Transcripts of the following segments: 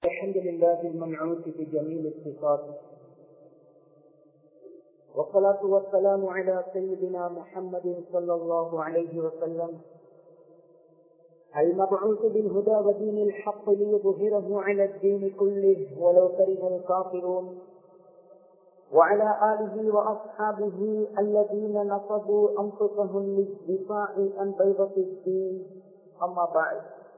الحمد لله المنعوت بجميل الصفات والصلاة والسلام على سيدنا محمد صلى الله عليه وسلم المبعوث بالهدى ودين الحق ليظهره على الدين كله ولو كره الكافرون وعلى آله وأصحابه الذين نصبوا أنفسهم للدفاع عن بيضة الدين أما بعد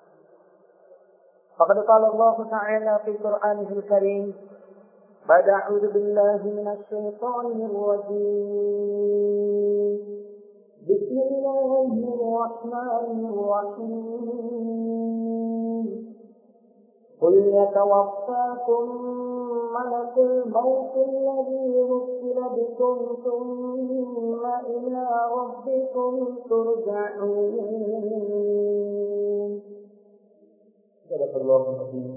فقد قال الله تعالى في قرآنه الكريم بعد أعوذ بالله من الشيطان الرجيم بسم الله الرحمن الرحيم قل يتوفاكم ملك الموت الذي وكل بكم ثم إلى ربكم ترجعون صدق الله العظيم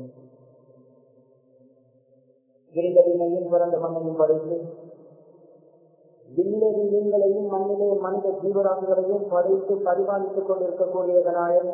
விரிதடிமையும் பிறந்த மண்ணையும் படைத்து விண்ணிலே மீன்களையும் மண்ணிலே மனித ஜீவராசிகளையும் படைத்து பரிபாலித்துக் கொண்டிருக்கக்கூடிய நாயன்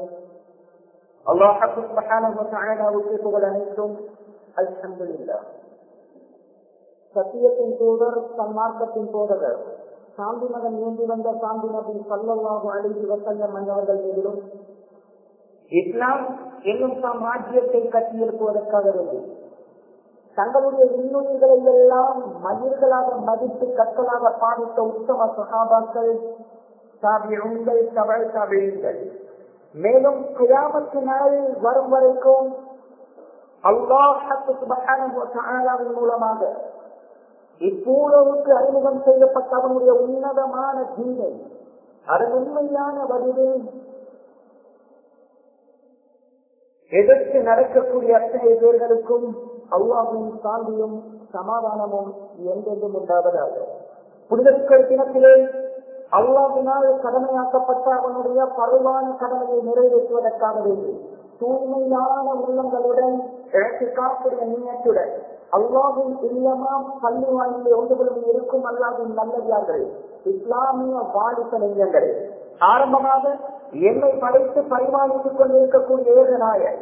அல்லாஹுக்கு புகழ் அனைத்தும் அல்ஹம்துலில்லா சத்தியத்தின் தூதர் சன்மார்க்கத்தின் போதகர் சாந்தி மதம் ஏந்தி வந்த சாந்தி நபி சல்லல்லாஹு அழிந்து வசல்ல மன்னவர்கள் மீதிலும் இஸ்லாம் என்னும் சாம்ராஜ்யத்தை கட்டியிருப்பதற்காக வேண்டி தங்களுடைய இன்னுயிர்களை எல்லாம் மயிர்களாக மதித்து கற்களாக பாதித்த உத்தம சகாபாக்கள் சாபியங்கள் தவழ் சாபியங்கள் மேலும் கயாமத்து நாள் வரும் வரைக்கும் அல்லாஹின் மூலமாக இப்பூலவுக்கு அறிமுகம் செய்யப்பட்ட அவனுடைய உன்னதமான தீனை அதன் உண்மையான வடிவில் எதிர்த்து நடக்கக்கூடிய அத்தனை பேர்களுக்கும் அல்லாவின் சாந்தியும் சமாதானமும் என்றென்றும் உண்டாவதாக புனிதற்கள் தினத்திலே அல்லாவினால் கடமையாக்கப்பட்ட அவனுடைய பருவான கடமையை நிறைவேற்றுவதற்காக வேண்டி தூய்மையான உள்ளங்களுடன் எனக்கு காப்புடைய நீயத்துடன் அல்லாவின் இல்லமாம் பள்ளி வாயிலே ஒன்றுகளும் இருக்கும் அல்லாவின் நல்லவியார்கள் இஸ்லாமிய வாலிப நெஞ்சங்கள் ஆரம்பமாக என்னை படைத்து பரிமாறித்துக் கொண்டிருக்கக்கூடிய ஏகநாயர்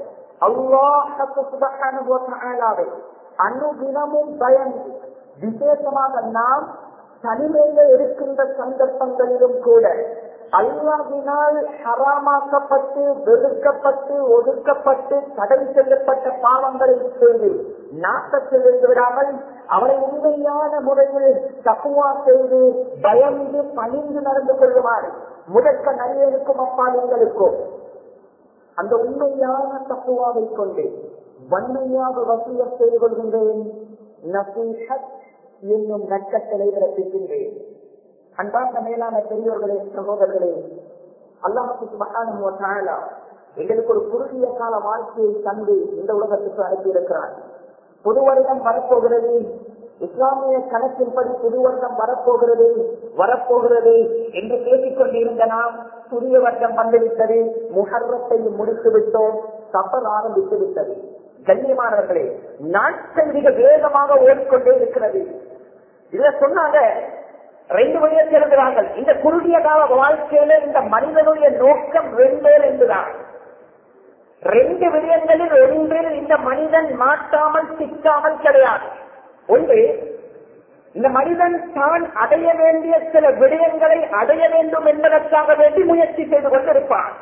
அல்லாஹாவை அனுதினமும் பயந்து விசேஷமாக நாம் தனிமையில இருக்கின்ற சந்தர்ப்பங்களிலும் கூட அல்லாவினால் ஹராமாக்கப்பட்டு வெறுக்கப்பட்டு ஒதுக்கப்பட்டு தடை செய்யப்பட்ட பாவங்களை செய்து நாட்டத்தில் இருந்து விடாமல் அவரை உண்மையான முறையில் தப்புவா செய்து பயந்து பணிந்து நடந்து கொள்ளுமாறு முதற்க நரியனுக்கும் அப்பால் எங்களுக்கும் அந்த உண்மையான தப்புவாவை கொண்டு வன்மையாக வசூல செய்து கொள்கின்றேன் என்னும் நட்சத்திரை பிறப்பிக்கின்றேன் அன்பார்ந்த மேலான பெரியோர்களே சகோதரர்களே அல்லாஹுக்கு மகான எங்களுக்கு ஒரு குறுகிய கால வாழ்க்கையை தந்து இந்த உலகத்துக்கு அனுப்பியிருக்கிறார் புது வருடம் வரப்போகிறது இஸ்லாமிய கணக்கின்படி புது வருடம் வரப்போகிறது வரப்போகிறது என்று பேசிக் கொண்டிருந்த நாம் புதிய வருடம் வந்துவிட்டது முகர்வத்தை முடித்து விட்டோம் சப்பல் ஆரம்பித்து விட்டது கண்ணியமானவர்களே நாட்கள் மிக வேகமாக ஓடிக்கொண்டே இருக்கிறது இதுல சொன்னாங்க ரெண்டு வழியை எழுதுகிறார்கள் இந்த குறுகிய கால வாழ்க்கையில இந்த மனிதனுடைய நோக்கம் ரெண்டே ரெண்டுதான் ரெண்டு விடயங்களில் ஒன்றில் இந்த மனிதன் மாட்டாமல் சிக்காமல் கிடையாது ஒன்று இந்த மனிதன் தான் அடைய வேண்டிய சில விடயங்களை அடைய வேண்டும் என்பதற்காக வேண்டி முயற்சி செய்து கொண்டிருப்பான்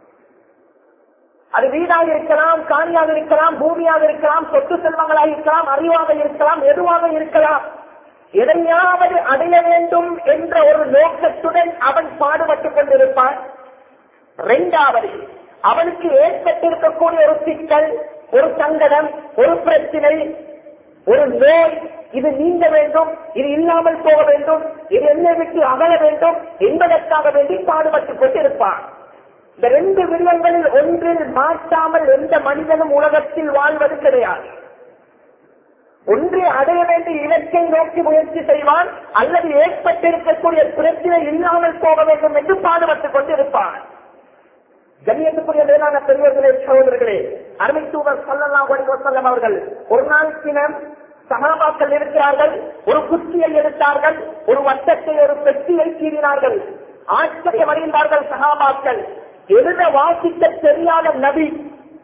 அது வீடாக இருக்கலாம் காணியாக இருக்கலாம் பூமியாக இருக்கலாம் சொத்து செல்வங்களாக இருக்கலாம் அறிவாக இருக்கலாம் எதுவாக இருக்கலாம் எதையாவது அடைய வேண்டும் என்ற ஒரு நோக்கத்துடன் அவன் பாடுபட்டுக் கொண்டிருப்பான் இரண்டாவது அவனுக்கு ஏற்பட்டிருக்கக்கூடிய ஒரு சிக்கல் ஒரு சங்கடம் ஒரு பிரச்சனை ஒரு நோய் இது நீங்க வேண்டும் இது இல்லாமல் போக வேண்டும் இது என்னை விட்டு அகல வேண்டும் என்பதற்காக வேண்டி பாடுபட்டுக் கொண்டிருப்பான் இந்த ரெண்டு வில்லங்களில் ஒன்றில் மாற்றாமல் எந்த மனிதனும் உலகத்தில் வாழ்வது கிடையாது ஒன்று அடைய வேண்டிய இலக்கை நோக்கி முயற்சி செய்வான் அல்லது ஏற்பட்டிருக்கக்கூடிய பிரச்சனை இல்லாமல் போக வேண்டும் என்று பாடுபட்டுக் கொண்டிருப்பான் கண்ணியத்துக்குரிய மேலான பெரியவர்களே சகோதரர்களே அருமை தூவர் சொல்லலாம் வடிவசல்லம் அவர்கள் ஒரு நாள் தினம் சகாபாக்கள் இருக்கிறார்கள் ஒரு குச்சியை எடுத்தார்கள் ஒரு வட்டத்தை ஒரு பெட்டியை கீறினார்கள் ஆச்சரியம் அடைந்தார்கள் சகாபாக்கள் எழுத வாசிக்க தெரியாத நபி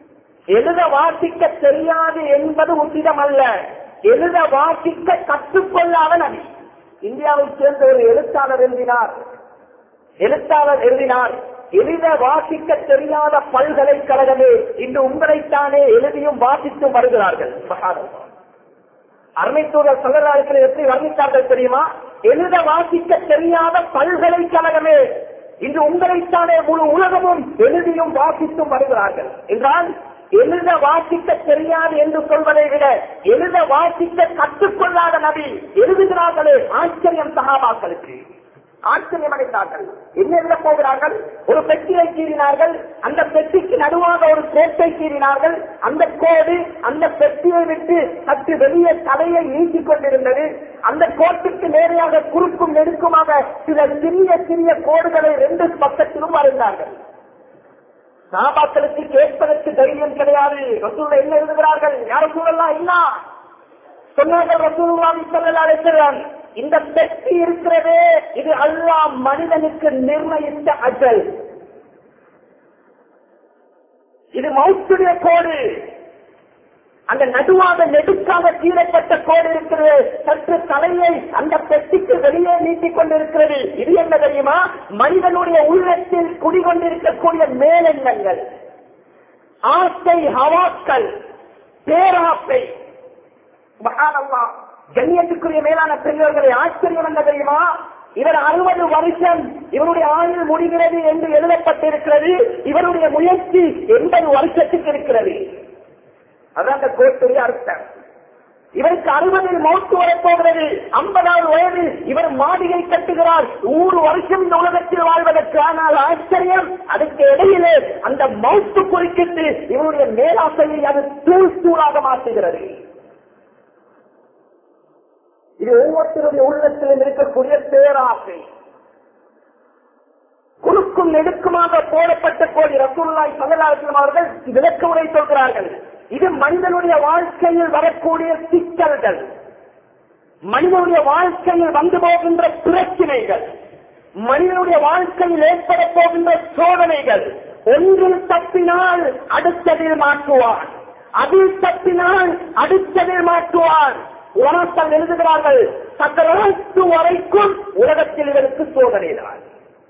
எழுத வாசிக்க தெரியாது என்பது உச்சிதம் அல்ல எழுத வாசிக்க கற்றுக்கொள்ளாத நபி இந்தியாவைச் சேர்ந்த ஒரு எழுத்தாளர் எழுதினார் எழுத்தாளர் எழுதினார் எழுத வாசிக்க தெரியாத பல்கலைக்கழகமே இன்று உங்களைத்தானே எழுதியும் வாசித்தும் வருகிறார்கள் சுபஹானல்லாஹ். அருமைத்தூதர் சங்கராயத்தில் எப்படி வர்ணித்தார்கள் தெரியுமா எழுத வாசிக்க தெரியாத பல்கலைக்கழகமே இன்று உங்களைத்தானே முழு உலகமும் எழுதியும் வாசித்தும் வருகிறார்கள் என்றால் எழுத வாசிக்க தெரியாது என்று சொல்வதை விட எழுத வாசிக்க கற்றுக்கொள்ளாத நபி எழுதுகிறார்களே ஆச்சரியம் சகாபாக்களுக்கு ஆச்சரியம் அடைந்தார்கள் என்ன எழுத போகிறார்கள் ஒரு பெட்டியை கீறினார்கள் அந்த பெட்டிக்கு நடுவாக ஒரு கோட்டை கீறினார்கள் அந்த கோடு அந்த பெட்டியை விட்டு சற்று வெளியே தலையை நீட்டிக் கொண்டிருந்தது அந்த கோட்டுக்கு நேரையாக குறுக்கும் நெடுக்குமாக சில சிறிய சிறிய கோடுகளை ரெண்டு பக்கத்திலும் வரைந்தார்கள் சாபாக்களுக்கு கேட்பதற்கு தைரியம் கிடையாது ரசூல் என்ன எழுதுகிறார்கள் யாரும் சூழலாம் என்ன சொன்னார்கள் ரசூலுல்லாஹி ஸல்லல்லாஹு அலைஹி வஸல்லம் இந்த பெட்டி இருக்கிறதே இது அல்லாஹ் மனிதனுக்கு நிர்ணயித்த அஜல் இது மௌத்துடைய கோடு அந்த நடுவாக நெடுக்காக கீழப்பட்ட கோடு இருக்கிறது சற்று தலையை அந்த பெட்டிக்கு வெளியே நீட்டிக் கொண்டிருக்கிறது இது என்ன தெரியுமா மனிதனுடைய உள்ளத்தில் குடிகொண்டிருக்கக்கூடிய மேலெண்ணங்கள் ஆசை ஹவாக்கள் பேராசை சுப்ஹானல்லாஹ். கண்ணியத்துக்குரிய மேலான பெரியவர்களை ஆச்சரியம் என்ன தெரியுமா இவர் அறுபது வருஷம் இவருடைய ஆயுள் முடிகிறது என்று எழுதப்பட்டிருக்கிறது இவருடைய முயற்சி எண்பது வருஷத்துக்கு இருக்கிறது அதான் அந்த கோட்டுடைய அர்த்தம் இவருக்கு அறுபதில் மௌத்து வரப்போகிறது ஐம்பதாவது வயதில் இவர் மாளிகை கட்டுகிறார் நூறு வருஷம் இந்த உலகத்தில் வாழ்வதற்கு ஆனால் ஆச்சரியம் அதுக்கு இடையிலே அந்த மௌத்து குறிக்கிட்டு இவருடைய மேலாசையை அது தூள் தூளாக மாற்றுகிறது இது ஒவ்வொருத்தருடைய உள்ளத்திலும் இருக்கக்கூடிய பேராசை குறுக்கும் நெடுக்குமாக போடப்பட்ட கோடி ரசூல்லாய் சங்கலாசிரம் அவர்கள் விளக்க உரை சொல்கிறார்கள் இது மனிதனுடைய வாழ்க்கையில் வரக்கூடிய சிக்கல்கள் மனிதனுடைய வாழ்க்கையில் வந்து போகின்ற பிரச்சனைகள் மனிதனுடைய வாழ்க்கையில் ஏற்பட போகின்ற சோதனைகள் ஒன்றில் தப்பினால் அடுத்ததில் மாற்றுவான் அதில் தப்பினால் அடுத்ததில் மாற்றுவான் உலகத்தால் எழுதுகிறார்கள் சக்கரத்து வரைக்கும் உலகத்தில் இவருக்கு சோதனை தான்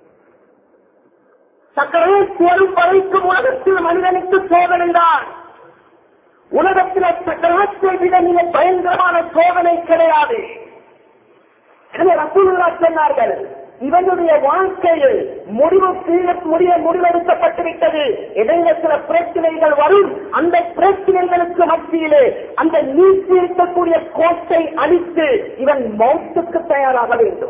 சக்கரத்து வரும் வரைக்கும் உலகத்தில் மனிதனுக்கு சோதனை தான் உலகத்தில் சக்கரத்தை விட மிக பயங்கரமான சோதனை கிடையாது எனவே ரசூலுல்லா சொன்னார்கள் இவனுடைய வாழ்க்கையில் முடிவு கீழே- முடிய முடிவெடுக்கப்பட்டுவிட்டது இடையில சில பிரச்சனைகள் வரும் அந்த பிரச்சனைகளுக்கு மத்தியிலே அந்த நீக்கி இருக்கக்கூடிய கோட்டை அழித்து இவன் மௌத்துக்கு தயாராக வேண்டும்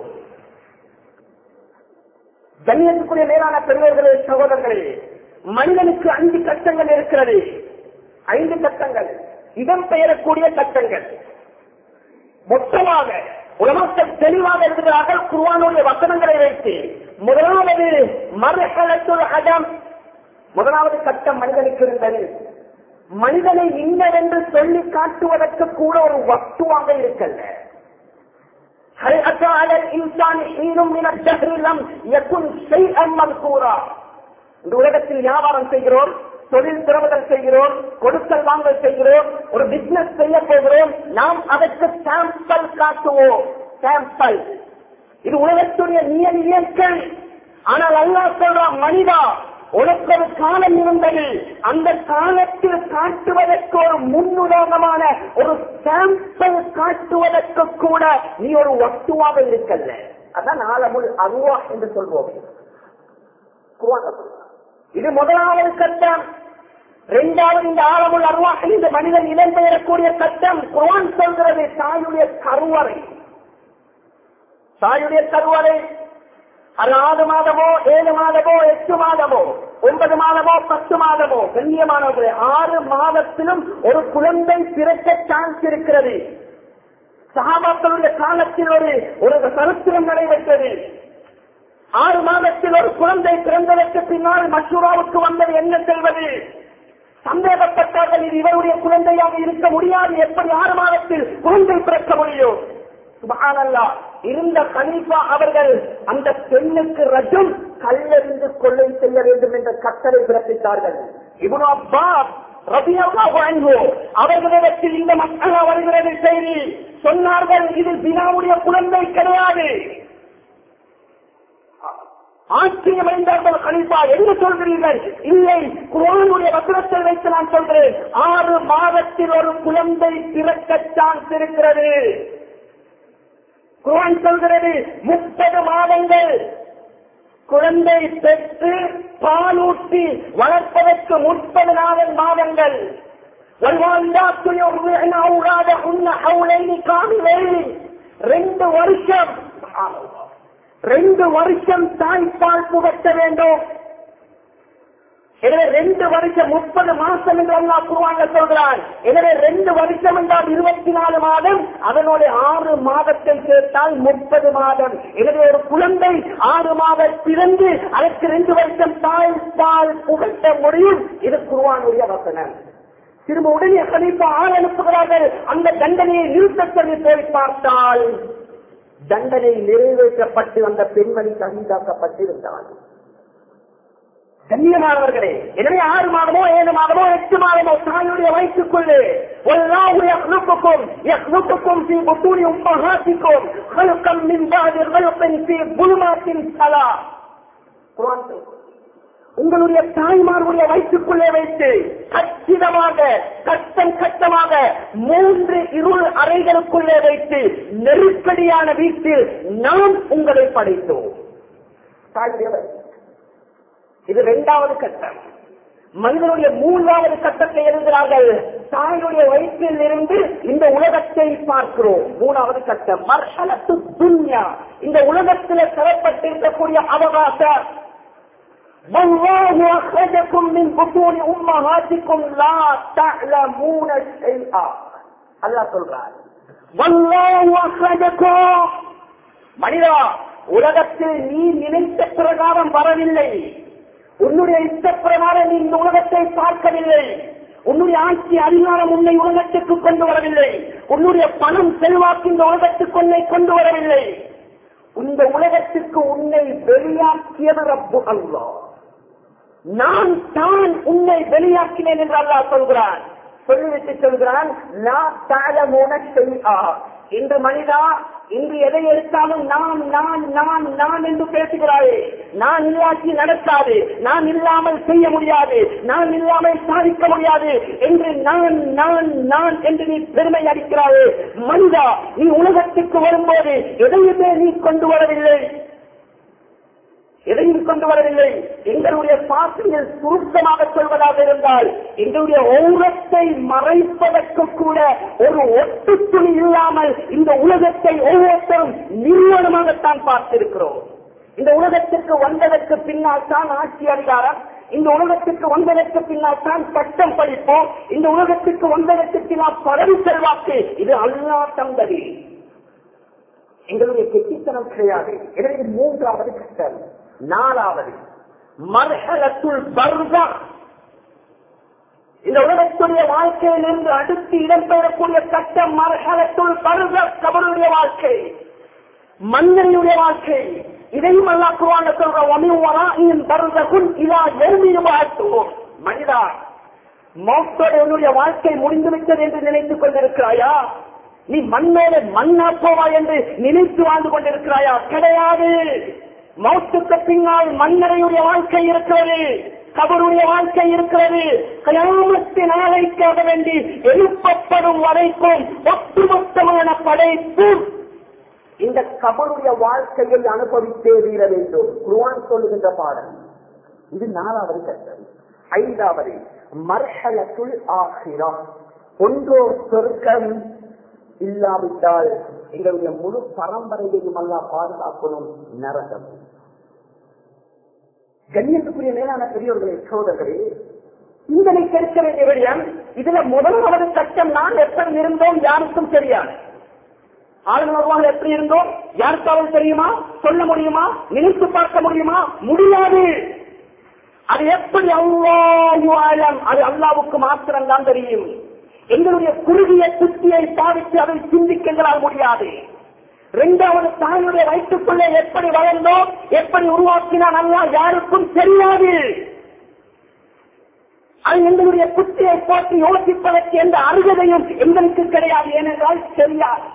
கண்ணியத்துக்குரிய மேலான பெரியவர்களே சகோதரர்களே மனிதனுக்கு அஞ்சு கட்டங்கள் இருக்கிறது ஐந்து கட்டங்கள் இடம் பெயரக்கூடிய கட்டங்கள் மொத்தமாக உலகத்தில் தெளிவாக எழுதுகிறார்கள் குர்ஆனுடைய வசனங்களை வைத்து முதலாவது மரகலத்துல் அடம் முதலாவது கட்டம் மனிதனுக்கு இருந்தது மனிதனை இன்னதென்று சொல்லி காட்டுவதற்கு கூட ஒரு வஸ்துவாக இருக்கல்ல هل أتى على الإنسان حين من الدهر لم يكن شيئا مذكورا இந்த உலகத்தில் வியாபாரம் செய்கிறோம் தொழில் திறவுதல் செய்கிறோம் கொடுக்கல் வாங்கல் செய்கிறோம் ஒரு பிசினஸ் செய்ய போகிறோம் நாம் அதற்கு சாம்பிள் காட்டுவோம் சாம்பிள் இது உலகத்துடைய நியதி இயற்கை ஆனால் அல்லாஹ் சொல்றான் மனிதா உனக்கு ஒரு காலம் இருந்தது அந்த காலத்தில் காட்டுவதற்கு ஒரு முன்னுதாரணமான ஒரு சாம்பிள் காட்டுவதற்கு கூட நீ ஒரு வஸ்துவாக இருக்கல்ல அதான் ஆலமுல் அருவா என்று சொல்வோம் குர்ஆன்ல சொல்றான். இது முதலாவது கட்டம் இரண்டாவது இந்த ஆழமுள் அருவாக இந்த மனிதன் இடம்பெயரக்கூடிய கட்டம் குர்ஆன் சொல்கிறது தாயுடைய கருவறை தாயுடைய கருவறை அது ஆறு மாதமோ ஏழு மாதமோ எட்டு மாதமோ ஒன்பது மாதமோ பத்து மாதமோ கண்ணியமானவர்களே ஆறு மாதத்திலும் ஒரு குழந்தை பிறக்க சான்ஸ் இருக்கிறது சகாபாக்களுடைய காலத்தில் ஒரு ஒரு சரித்திரம் நடைபெற்றது ஆறு மாதத்தில் ஒரு குழந்தை பிறந்ததற்கு பின்னால் மசூராவுக்கு வந்தது என்ன செய்வது சந்தேகப்பட்டார்கள் இது இவருடைய குழந்தையாக இருக்க முடியாது எப்படி ஆறு மாதத்தில் குழந்தை பிறக்க முடியும் சுபஹானல்லாஹ். இருந்த கலீஃபா அவர்கள் அந்த பெண்ணுக்கு ரஜம் கல்லெறிந்து கொள்ளை செய்ய வேண்டும் என்ற கட்டளை பிறப்பித்தார்கள் இவனு அப்பாஸ் ரபியல்லாஹு அன்ஹு அவர்களிடத்தில் இந்த மக்கள் வருகிறது செய்தி சொன்னார்கள் இது தினாவுடைய குழந்தை கிடையாது ஆச்சரியமடைந்தார்கள் கலிப்பா என்ன சொல்கிறீர்கள் இல்லை குரானுடைய வசனத்தை வைத்து நான் சொல்கிறேன் ஆறு மாதத்தில் ஒரு குழந்தை பிறக்க சான்ஸ் இருக்கிறது குரான் சொல்கிறது முப்பது மாதங்கள் குழந்தை பெற்று பாலூட்டி வளர்ப்பதற்கு முப்பது நாள் மாதங்கள் والوالدات يرضعن أولادهن حولين كاملين ரெண்டு வருஷம் ரெண்டு வருஷம் தாய்ப்பால் புகட்ட வேண்டும் எனவே ரெண்டு வருஷம் முப்பது மாசம் என்று அல்லா குருவாங்க சொல்கிறான் எனவே ரெண்டு வருஷம் என்றால் இருபத்தி நாலு மாதம் அதனோட ஆறு மாதத்தை சேர்த்தால் முப்பது மாதம் எனவே ஒரு குழந்தை ஆறு மாதம் பிறந்து அதற்கு ரெண்டு வருஷம் தாய்ப்பால் புகட்ட முடியும் இது குருவானுடைய வசனம் திரும்ப உடனே கணிப்பா ஆள் அனுப்புகிறார்கள் அந்த தண்டனையை நிறுத்த சொல்லி போய் பார்த்தால் தண்டனை நிறைவேற்றப்பட்டு அந்த பெண்மணி தகுந்தாக்கப்பட்டிருந்தாள் கண்ணியமானவர்களே எனவே ஆறு மாதமோ ஏழு மாதமோ எட்டு மாதமோ தாயுடைய வயிற்றுக்குள்ளே والله يخلقكم يخلقكم في بطون امهاتكم خلقا من بعد خلق في ظلمات ثلاث குர்ஆன் சொல்கிறது. உங்களுடைய தாய்மார்களுடைய வயிற்றுக்குள்ளே வைத்து கச்சிதமாக கட்டம் கட்டமாக மூன்று இருள் அறைகளுக்குள்ளே வைத்து நெருக்கடியான வீட்டில் நாம் உங்களை படைத்தோம் தாயுடைய வயிற்று. இது இரண்டாவது கட்டம் மனிதனுடைய மூன்றாவது கட்டத்தை எழுதுகிறார்கள் தாயுடைய வயிற்றில் இருந்து இந்த உலகத்தை பார்க்கிறோம் மூணாவது கட்டம் மர்ஹலத்து துன்யா இந்த உலகத்தில் தரப்பட்டிருக்கக்கூடிய அவகாசம் والله أخرجكم من بطون أمهاتكم لا تعلمون شيئا الله சொல்றார் والله أخرجكم மனிதா உலகத்தில் நீ நினைத்த பிரகாரம் வரவில்லை உன்னுடைய இஷ்ட பிரகாரம் நீ இந்த உலகத்தை பார்க்கவில்லை உன்னுடைய ஆட்சி அதிகாரம் உன்னை உலகத்துக்கு கொண்டு வரவில்லை உன்னுடைய பணம் செல்வாக்கு இந்த உலகத்துக்கு உன்னை கொண்டு வரவில்லை இந்த உலகத்துக்கு உன்னை வெளியாக்கியது ரப்பு அல்லாஹ் நான் தான் உன்னை வெளியாக்கினேன் என்று அல்லாஹ் சொல்கிறான் சொல்லிவிட்டு சொல்கிறான் லா தஅலமூன ஷைஆ. இன்று மனிதா இன்று எதை எடுத்தாலும் நான் நான் நான் நான் என்று பேசுகிறாயே நான் இல்லாட்டி நடக்காது நான் இல்லாமல் செய்ய முடியாது நான் இல்லாமல் சாதிக்க முடியாது என்று நான் நான் நான் என்று நீ பெருமை அடிக்கிறாயே மனிதா நீ உலகத்துக்கு வரும்போது எதையுமே நீ கொண்டு வரவில்லை எதையும் கொண்டு வரவில்லை எங்களுடைய பாசையில் சுருக்கமாக சொல்வதாக இருந்தால் எங்களுடைய ஓரத்தை மறைப்பதற்கு கூட ஒரு ஒட்டு துணி இல்லாமல் இந்த உலகத்தை ஒவ்வொருத்தரும் நிறுவனமாகத்தான் பார்த்திருக்கிறோம் இந்த உலகத்திற்கு வந்ததற்கு பின்னால் தான் ஆட்சி அதிகாரம் இந்த உலகத்திற்கு வந்ததற்கு பின்னால் தான் சட்டம் படிப்போம் இந்த உலகத்திற்கு வந்ததற்கு பின்னால் பதவி செல்வாக்கு இது அல்லா தந்தது எங்களுடைய கெட்டித்தனம் கிடையாது எனவே மூன்றாவது கட்டம் நாலாவது மர்ஹலத்துள் பர்தா இந்த உலகத்துடைய வாழ்க்கையிலிருந்து அடுத்து இடம்பெறக்கூடிய கட்டம் மர்ஹலத்துள் பர்தா கபருடைய வாழ்க்கை மன்னனுடைய வாழ்க்கை இதையும் அல்லா குவான சொல்ற ஒமிவராயின் பருதகுன் இதா எழுதியும் வாழ்த்துவோம் மனிதா மௌத்தோட உன்னுடைய வாழ்க்கை முடிந்துவிட்டது என்று நினைத்துக் கொண்டிருக்கிறாயா நீ மண்ணோட மண்ணா போவா என்று நினைத்து வாழ்ந்து கொண்டிருக்கிறாயா கிடையாது மௌத்துக்கு பின்னால் மன்னரையுடைய வாழ்க்கை இருக்கிறது கபருடைய வாழ்க்கை இருக்கிறது கயாமத்து நாளைக்காக வேண்டி எழுப்பப்படும் வரைக்கும் ஒட்டுமொத்தமான படைப்பு இந்த கபருடைய வாழ்க்கையை அனுபவித்தே தீர வேண்டும் குருவான் சொல்லுகின்ற பாடல் இது நாலாவது கட்டம் ஐந்தாவது மர்ஹலத்துள் ஆகிரா ஒன்றோ சொர்க்கம் இல்லாவிட்டால் எங்களுடைய முழு பரம்பரையையும் அல்லா பாதுகாக்கணும் நரகம் கண்ணியத்துக்குரிய மேலான பெரியோர்களே சோதர்களே சிந்தனை கெடுக்க வேண்டிய விடயம் இதுல முதலாவது கட்டம் நான் எப்படி இருந்தோம் யாருக்கும் தெரியாது ஆளுநர் எப்படி இருந்தோம் யாருக்காவது தெரியுமா சொல்ல முடியுமா நினைத்து பார்க்க முடியுமா முடியாது அது எப்படி அல்லாஹு ஆலம் அது அல்லாவுக்கு மாத்திரம் தான் தெரியும் எங்களுடைய குறுகிய புத்தியை பாதித்து அதை சிந்திக்க எங்களால் முடியாது இரண்டாவது தாயுடைய வயிற்றுக்குள்ளே எப்படி வளர்ந்தோம் எப்படி உருவாக்கினான் அல்லா யாருக்கும் தெரியாது அது எங்களுடைய புத்தியை போட்டு யோசிப்பதற்கு எந்த அருகதையும் எங்களுக்கு கிடையாது ஏனென்றால் தெரியாது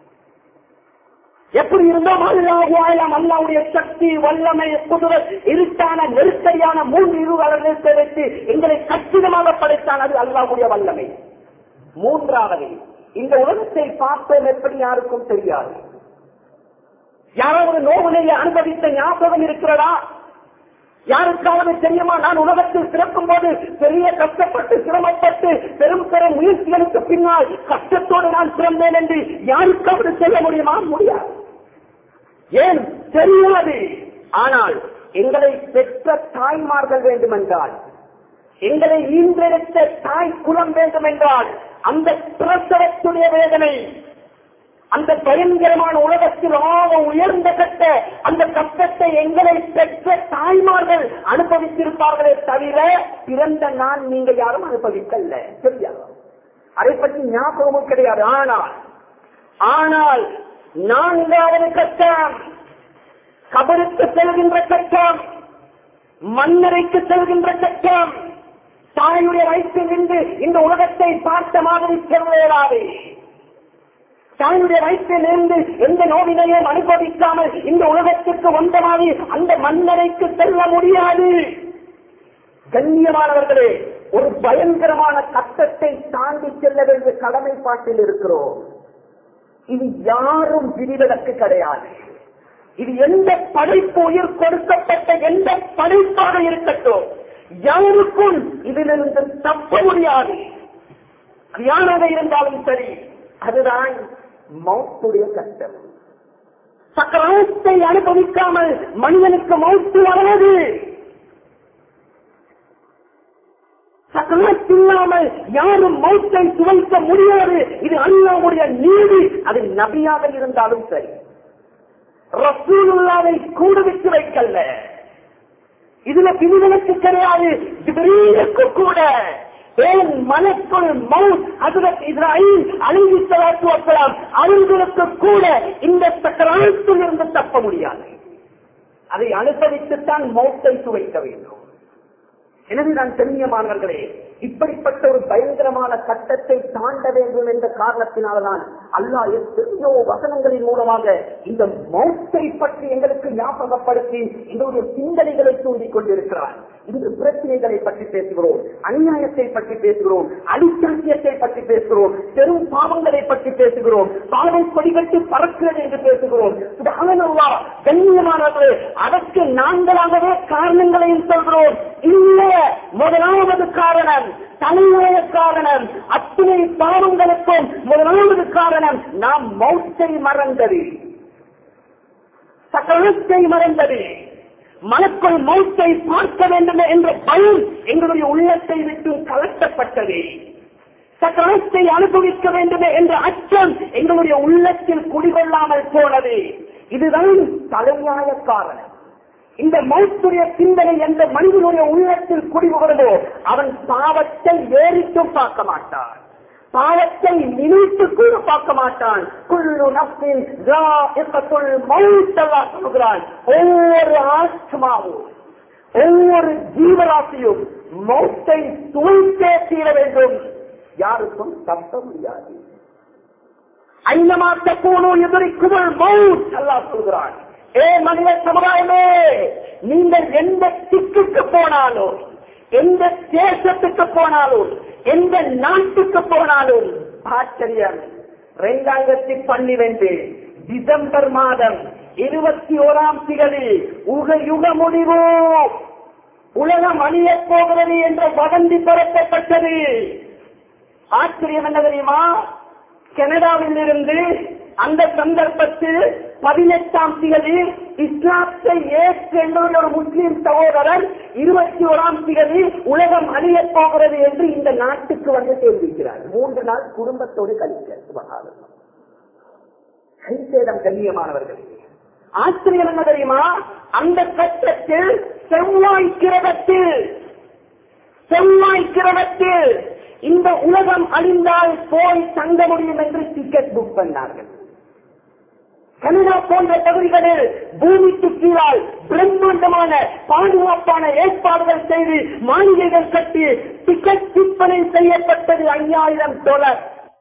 எப்படி இருந்தோம் அல்லாஹுவாயாம் அல்லாவுடைய சக்தி வல்லமை குதிரை இருட்டான நெருக்கடியான மூன்று இருவரை நிறுத்த வைத்து எங்களை கச்சிதமாக படைத்தான் அது அல்லாஹுடைய வல்லமை மூன்றாவது இந்த உலகத்தை பார்த்தோம் எப்படி யாருக்கும் தெரியாது யாராவது நோவிலேயே அனுபவித்த ஞாபகம் இருக்கிறதா யாருக்காவது தெரியுமா நான் உலகத்தில் பிறக்கும் போது பெரிய கஷ்டப்பட்டு சிரமப்பட்டு பெரும் பெரும் முயற்சிகளுக்கு பின்னால் கஷ்டத்தோடு நான் பிறந்தேன் என்று யாருக்காவது சொல்ல முடியுமா முடியாது ஏன் தெரியாது ஆனால் எங்களை பெற்ற தாய்மார்கள் வேண்டுமென்றால் எங்களை ஈன்றெடுத்த தாய் குலம் வேண்டும் என்றால் அந்த பிரசவத்துடைய வேதனை அந்த பயங்கரமான உலகத்தில் ஆக உயர்ந்த கட்ட அந்த கஷ்டத்தை எங்களை பெற்ற தாய்மார்கள் அனுபவித்திருப்பார்களே தவிர பிறந்த நான் நீங்க யாரும் அனுபவிக்கல தெரியாது அதை பற்றி ஞாபகமும் கிடையாது ஆனால் ஆனால் நான்காவது கட்டம் கபருக்கு செல்கின்ற கட்டம் மன்னரைக்கு செல்கின்ற கட்டம் தாயுடைய வயிற்றில் நின்று இந்த உலகத்தை பார்த்த மாதிரி செல்வேடாது தாயுடைய வயிற்றில் இருந்து எந்த நோவினையும் அனுபவிக்காமல் இந்த உலகத்திற்கு வந்த மாதிரி அந்த மன்னரைக்கு செல்ல முடியாது கண்ணியமானவர்களே ஒரு பயங்கரமான கட்டத்தை தாண்டி செல்ல வேண்டிய கடமைப்பாட்டில் இருக்கிறோம் இது யாரும் விதிவிலக்கு கிடையாது இது எந்த படைப்பு உயிர் கொடுக்கப்பட்ட எந்த படைப்பாக இருக்கட்டும் யாருக்கும் இதிலிருந்து தப்ப முடியாது அது யாராக இருந்தாலும் சரி அதுதான் மௌத்துடைய கஷ்டம் சக்கரத்தை அனுபவிக்காமல் மனிதனுக்கு மௌத்து வராது சக்கரத்தில்லாமல் யாரும் மௌத்தை சுவைக்க முடியாது இது அல்லாவுடைய நீதி அது நபியாக இருந்தாலும் சரி ரசூலுல்லாவை கூட விட்டு வைக்கல்ல இதுல பிரிவினக்கு கிடையாது ஜிப்ரீலுக்கு கூட ஏன் மனக்குள் மவுத் ஹஜரத் இஸ்ராயில் அழிவு சலாத்து வசலாம் அவர்களுக்கு கூட இந்த சக்கராத்தில் இருந்து தப்ப முடியாது அதை அனுசரித்துத்தான் மௌத்தை சுவைக்க வேண்டும் எனவே நான் தென்னியமானவர்களே இப்படிப்பட்ட ஒரு பயங்கரமான கட்டத்தை தாண்ட வேண்டும் என்ற காரணத்தினால்தான் அல்லாஹ் எத்தனையோ வசனங்களின் மூலமாக இந்த மௌத்தை பற்றி எங்களுக்கு ஞாபகப்படுத்தி எங்களுடைய சிந்தனைகளை தூண்டிக் கொண்டிருக்கிறார் இந்த பிரச்சனைகளை பற்றி பேசுகிறோம் அநியாயத்தை பற்றி பேசுகிறோம் அடிச்சாட்டியத்தை பற்றி பேசுகிறோம் பெரும் பாவங்களை பற்றி பேசுகிறோம் பாவை கொடிகட்டி பறக்கிறது என்று பேசுகிறோம் சுபஹானல்லாஹ், கண்ணியமானவர்களே அதற்கு நாங்களாகவே காரணங்களையும் சொல்கிறோம் இல்ல முதலாவது காரணம் தலைமுறைய காரணம் அத்தனை பாவங்களுக்கும் முதலாவது காரணம் நாம் மௌத்தை மறந்தது சகலத்தை மறந்தது மனக்குள் மௌத்தை பார்க்க வேண்டும் என்ற பயம் எங்களுடைய உள்ளத்தை விட்டு கலட்டப்பட்டது சக்கரத்தை அனுபவிக்க வேண்டுமே என்ற அச்சம் எங்களுடைய உள்ளத்தில் குடிகொள்ளாமல் போனது இதுதான் தலையாய காரணம் இந்த மௌத்துடைய சிந்தனை எந்த மனிதனுடைய உள்ளத்தில் குடிபுகிறதோ அவன் பாவத்தை ஏறிட்டும் பார்க்க மாட்டான் பாவத்தை நினைத்து கூட பார்க்க மாட்டான் குள்ளு நப்பின் மௌத்தெல்லாம் சொல்கிறான் ஒவ்வொரு ஆத்மாவும் ஒவ்வொரு ஜீவராசியும் மௌத்தை துவைத்தே தீர வேண்டும் யாருக்கும் தப்ப முடியாது ஐநமா தப்போனோ எதிரிக்குமல் மவுத் அல்லாஹ் சொல்கிறான் ஏ மனித சமுதாயமே நீங்கள் எந்த திக்குக்கு போனாலும் எந்த தேசத்துக்கு போனாலும் எந்த நாட்டுக்கு போனாலும் ஆச்சரியம் இரண்டாயிரத்தி பன்னிரண்டு டிசம்பர் மாதம் இருபத்தி ஓராம் திகதி உக யுக முடிவு உலகம் அழியப் போகிறது என்ற வதந்தி பரப்பப்பட்டது ஆச்சரியம் என்ன தெரியுமா கனடாவில் இருந்து அந்த சந்தர்ப்பத்தில் பதினெட்டாம் திகதி இஸ்லாத்தை ஏற்று எங்களுடைய ஒரு முஸ்லிம் சகோதரர் இருபத்தி ஓராம் திகதி உலகம் அழியப் போகிறது என்று இந்த நாட்டுக்கு வந்து தெரிவிக்கிறார் மூன்று நாள் குடும்பத்தோடு கழிக்க சுபகாலம் கைசேதம் கண்ணியமானவர்கள் ஆச்சரியம் என்ன தெரியுமா அந்த கட்டத்தில் செவ்வாய் கிரகத்தில் செவ்வாய் கிரகத்தில் இந்த உலகம் அழிந்தால் போய் தங்க முடியும் என்று டிக்கெட் புக் பண்ணார்கள் கனடா போன்ற பகுதிகளில் பூமிக்கு கீழால் பிரம்மாண்டமான பாதுகாப்பான ஏற்பாடுகள் செய்து மாளிகைகள் கட்டி டிக்கெட் விற்பனை செய்யப்பட்டது ஐயாயிரம் டாலர்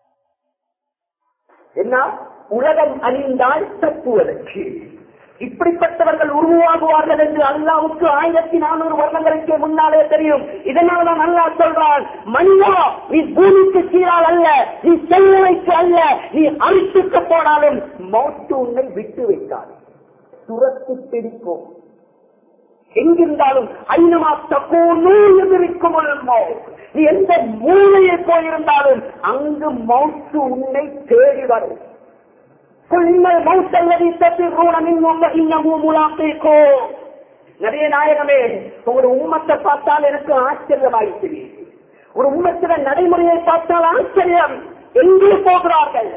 என்ன உலகம் அழிந்தால் தப்புவதற்கு இப்படிப்பட்டவர்கள் உருவாகுவார்கள் என்று அல்லாவுக்கு ஆயிரத்தி நானூறு வருடங்களுக்கு முன்னாலே தெரியும் இதனால் தான் அல்லாஹ் சொல்றான் மனிதா நீ பூமிக்கு கீழால் அல்ல நீ செல்லுவைக்கு அல்ல நீ அழித்துக்க போனாலும் மௌத்து உன்னை விட்டு வைக்காது துரத்து பிடிக்கும் எங்கிருந்தாலும் ஐநமா தப்போனு எதிர்க்கும் நீ எந்த மூலையில் போயிருந்தாலும் அங்கு மௌத்து உன்னை தேடி வரும் قل إن الموت الذي تفرون منه فإنه ملاقيكم நிறைய நாயகமே ஒரு உம்மத்தை பார்த்தால் எனக்கு ஆச்சரியமாயிற்று ஒரு உம்மத்தின நடைமுறையை பார்த்தால் ஆச்சரியம் எங்கே போகிறார்கள்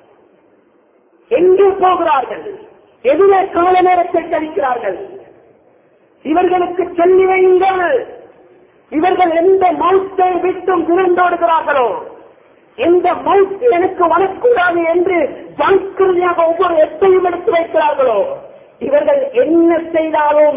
எங்கே போகிறார்கள் எதிரே கால நேரத்தை கழிக்கிறார்கள் இவர்களுக்கு சொல்லி வையுங்கள் இவர்கள் எந்த மௌத்தை விட்டும் விருந்தோடுகிறார்களோ எந்த மவுத் எனக்கு வரக்கூடாது என்று ஜாக்கிரதையாக ஒவ்வொரு எட்டையும் எடுத்து வைக்கிறார்களோ இவர்கள் என்ன செய்தாலும்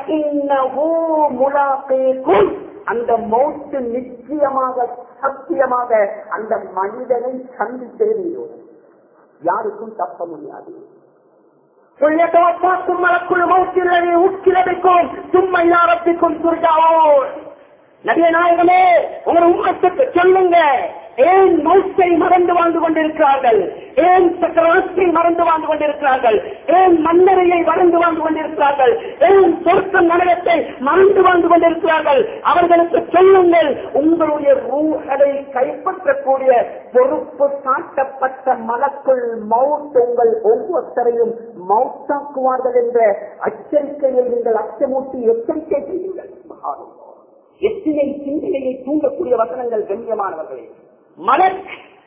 அந்த மௌத்து நிச்சயமாக சத்தியமாக அந்த மனிதனை சந்தித்தே தீரும் யாருக்கும் தப்ப முடியாது சொல்லியத்தவத்தாக்கும் மலக்குள் மௌத்திலே உட்கிரபிக்கும் சும்மா யாரப்பிக்கும் துர்காவோர் நபிய நாயகமே உங்க உம்மத்துக்கு சொல்லுங்க ஏன் மௌத்தை மறந்து வாழ்ந்து கொண்டிருக்கிறார்கள் ஏன் சக்கரவர்த்தி மறந்து வாழ்ந்து கொண்டிருக்கிறார்கள் ஏன் மன்னரையை மறந்து வாழ்ந்து கொண்டிருக்கிறார்கள் ஏன் சொர்க்க நரகத்தை மறந்து வாழ்ந்து கொண்டிருக்கிறார்கள் அவர்களுக்கு சொல்லுங்கள் உங்களுடைய ரூகளை கைப்பற்றக்கூடிய பொறுப்பு சாட்டப்பட்ட மலக்குள் மவுத் உங்கள் ஒவ்வொருத்தரையும் மவுத்தாக்குவார்கள் என்ற அச்சரிக்கையை நீங்கள் அச்சமூட்டி எச்சரிக்கை செய்யுங்கள் எத்தனை சிந்தனையை தூண்டக்கூடிய வசனங்கள் கண்ணியமானவர்களே மலக்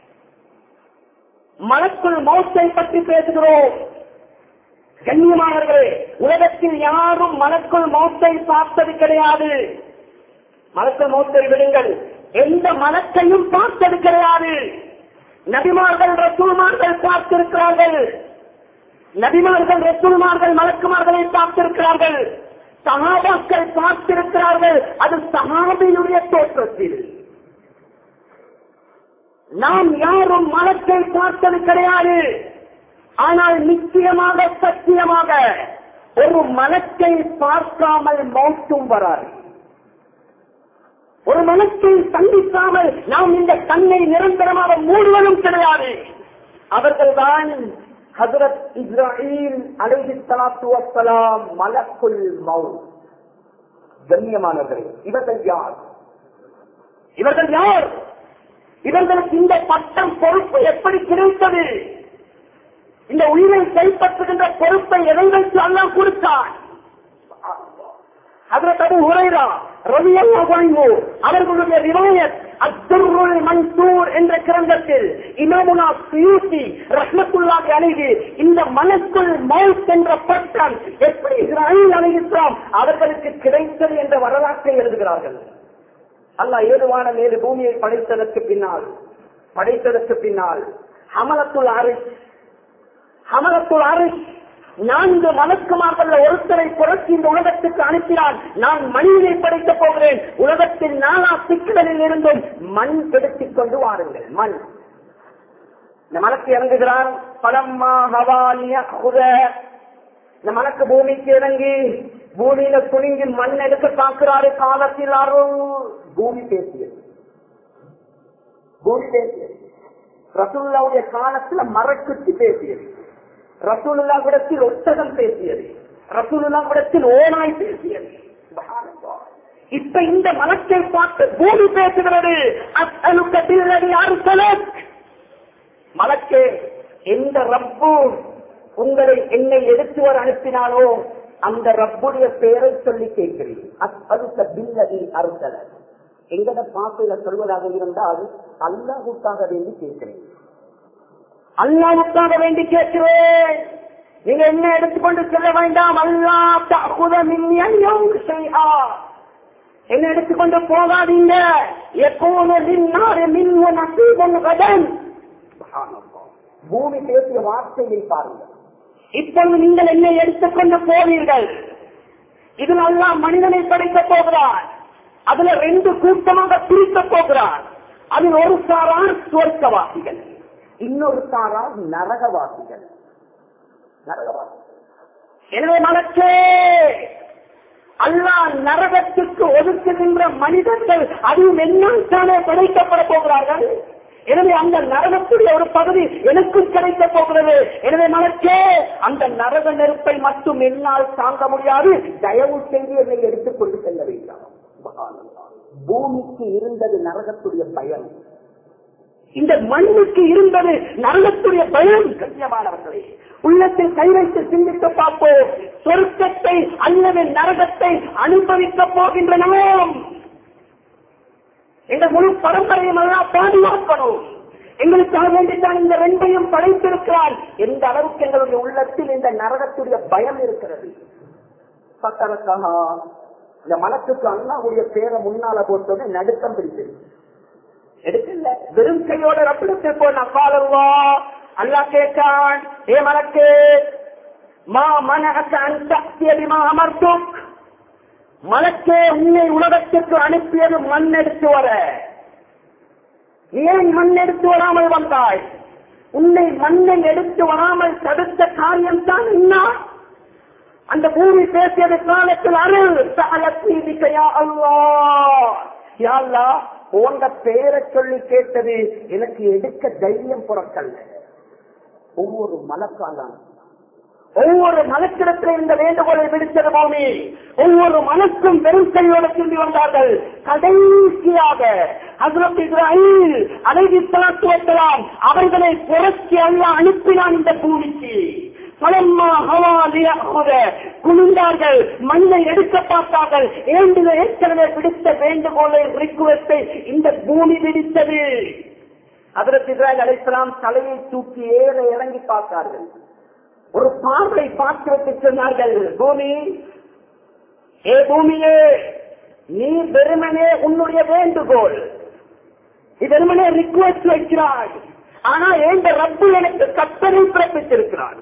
மலக்குள் மௌத்தை பற்றி பேசுகிறோம் கண்ணியமானவர்களே உலகத்தில் யாரும் மலக்குள் மௌத்தை பார்த்தது கிடையாது மலக்குள் மௌத்தை விடுங்கள் எந்த மலக்கையும் பார்த்தது கிடையாது நபிமார்கள் ரசூல்மார்கள் பார்த்திருக்கிறார்கள் நபிமார்கள் ரசூல்மார்கள் மலக்குமார்களை பார்த்திருக்கிறார்கள் சகாபாக்கள் பார்த்திருக்கிறார்கள் அது சகாபியுடைய தோற்றத்தில் நாம் யாரும் மலத்தை பார்த்தது கிடையாது ஆனால் நிச்சயமாக சத்தியமாக ஒரு மலத்தை பார்க்காமல் மௌத்தும் வராது ஒரு மனத்தை சந்திக்காமல் நாம் இந்த கண்ணை நிரந்தரமாக மூடுவதும் கிடையாது அவர்கள்தான் ஹசரத் இஸ்ராயில் அலைஹி சலாத்து வசலாம் மலக்குல் மவுத் கண்ணியமானவர்களே இவர்கள் யார் இவர்கள் யார் இவர்களுக்கு இந்த பட்டம் பொறுப்பு எப்படி கிடைத்தது இந்த உயிரை கைப்பற்றுகின்ற பொறுப்பை எதை வைத்து அல்லாஹ் கொடுத்தான் அதற்கு அபு ஹுரைரா ரலியல்லாஹு அன்ஹு அவர்களுடைய ரிவாயத் அத்துருல் மன்சூர் என்ற கிரந்தத்தில் இமாமுனா சுயூசி ரஹ்மத்துல்லாஹி அலைஹி இந்த மனக்குள் மவுத் என்ற பட்டம் எப்படி இஸ்ராயில் அலைஹிஸ்ஸலாம் அவர்களுக்கு கிடைத்தது என்ற வரலாற்றை எழுதுகிறார்கள் அல்லாஹ் ஏதுவான மேது பூமியை படைத்ததற்கு பின்னால் படைத்ததற்கு பின்னால் ஹமலத்துல் அரிஷ் ஹமலத்துல் அரிஷ் நான்கு மலக்குமார்கள் ஒருத்தரை புரட்சி இந்த உலகத்துக்கு அனுப்பினான் நான் மண்ணினை படைக்கப் போகிறேன் உலகத்தின் நாலா சிக்கலில் இருந்தும் மண் எடுத்துக் கொண்டு வாருங்கள் மண் இந்த மலக்கு இறங்குகிறார் பலம்மா ஹவாலிய குத இந்த மலக்கு பூமிக்கு இறங்கி பூமியில துணிங்கி மண் எடுக்க பார்க்கிறாரு காலத்தில் அருள் பூமி பேசியது பூமி பேசியது ரசூல்லாவுடைய காலத்துல மரக்குத்தி பேசியது ரசூலுல்லா விடத்தில் ஒட்டகம் பேசியது ரசூலுல்லா விடத்தில் ஓனாய் பேசியது சுப்ஹானல்லாஹ். இப்ப இந்த மலத்தை பார்த்து பூமி பேசுகிறது அஸ்அலுக்க பில்லதி அர்சலக் மலக்கே எந்த ரப்பு உங்களை என்னை எடுத்து வர அனுப்பினாலோ அந்த ரப்புடைய பெயரை சொல்லி கேட்கிறேன் அஸ்அலுக்க பில்லதி அர்சலக் எங்கட பாசையில சொல்வதாக இருந்தால் அல்லாஹுக்காக வேண்டி கேட்கிறேன் அல்லாவுக்காக வேண்டி கேட்கிறேன் நீங்க என்ன எடுத்துக்கொண்டு செல்ல வேண்டாம் அல்லா தகுத என்ன எடுத்துக்கொண்டு போகாதீங்க எப்போது நின்னாரு மின்வ நசீபன் கடன் பூமி பேசிய வார்த்தையை பாருங்கள் இப்பொழுது நீங்கள் என்னை எடுத்துக்கொண்டு போவீர்கள் இதில் அல்லாஹ் மனிதனை படைக்கப் போகிறான் அதுல ரெண்டு கூட்டமாக பிரிக்கப் போகிறான் அதில் ஒரு சாரார் சுவர்க்கவாசிகள் இன்னொரு சாரார் நரகவாசிகள் நரகவாசிகள் எனவே மலச்சே அல்லாஹ் நரகத்துக்கு ஒதுக்குகின்ற மனிதர்கள் அதுவும் என்னால் தானே படைக்கப்பட போகிறார்கள் எனவே அந்த நரகத்துடைய ஒரு பகுதி எனக்கும் கிடைக்க போகிறது எனவே மலச்சே அந்த நரக நெருப்பை மட்டும் என்னால் தாங்க முடியாது தயவு செய்து என்னை எடுத்துக்கொண்டு செல்ல வேண்டாம் சுப்ஹானல்லாஹ். பூமிக்கு இருந்தது நரகத்துடைய பயம் இந்த மண்ணுக்கு இருந்தது நரகத்துடைய பயம் கண்ணியமானவர்களே உள்ளத்தில் கை வைத்து சிந்தித்து பார்ப்போம் சொர்க்கத்தை அல்லது நரகத்தை அனுபவிக்க போகின்ற நாம் எங்கள் முழு பரம்பரையும் எல்லாம் பாதுகாக்கணும் எங்களுக்காக வேண்டித்தான் இந்த ரெண்டையும் படைத்திருக்கிறான் எந்த அளவுக்கு எங்களுடைய உள்ளத்தில் இந்த நரகத்துடைய பயம் இருக்கிறது சக்கரக்காக இந்த மனத்துக்கு அண்ணாவுடைய பேரை முன்னால போட்டோட நடுக்கம் பிடிச்சிருக்கு எடுக்கல வெறும் கையோட ரப்பிடத்தில் போன அப்பாலவா அல்லா கேட்டான் ஏ மலக்கு மா மனக அந்தமா அமர்த்தும் மலக்கே உன்னை உலகத்திற்கு அனுப்பியது மண் எடுத்து வர ஏன் மண் எடுத்து வராமல் வந்தாய் உன்னை மண்ணை எடுத்து வராமல் தடுத்த காரியம் தான் என்ன அந்த பூமி பேசியது காலத்தில் அருள் சாலத்தீதிக்கையா அல்லா யா அல்லாஹ், உங்க பேரை சொல்லி கேட்டது எனக்கு எடுக்க தைரியம் புறக்கல்ல ஒவ்வொரு மலக்காலம் ஒவ்வொரு மனக்கிடத்தில் இந்த வேண்டுகோளை விடுத்தது பூமி ஒவ்வொரு மனக்கும் வெறும் கையோடு திரும்பி வந்தார்கள் கடைசியாக ஹசரத் இஸ்ராயில் அலைவி சலாத்துவத்தலாம் அவர்களை புரட்சி அல்ல அனுப்பினான் இந்த பூமிக்கு பலம்மா ஹவா லியஹுத குனிந்தார்கள் மண்ணை எடுக்க பார்த்தார்கள் ஏண்டில ஏற்கனவே விடுத்த வேண்டுகோளை ரிக்குவத்தை இந்த பூமி விடுத்தது அதற்கு இஸ்ராயல் அலைசலாம் தலையை தூக்கி ஏற இறங்கி பார்த்தார்கள் ஒரு பார்வை பார்த்து விட்டு சொன்னார்கள் பூமி ஏ பூமியே நீ வெறுமனே உன்னுடைய வேண்டுகோள் நீ வெறுமனே ரிக்வெஸ்ட் வைக்கிறாய் ஆனா எந்த ரப்பு எனக்கு கட்டளை பிறப்பித்திருக்கிறான்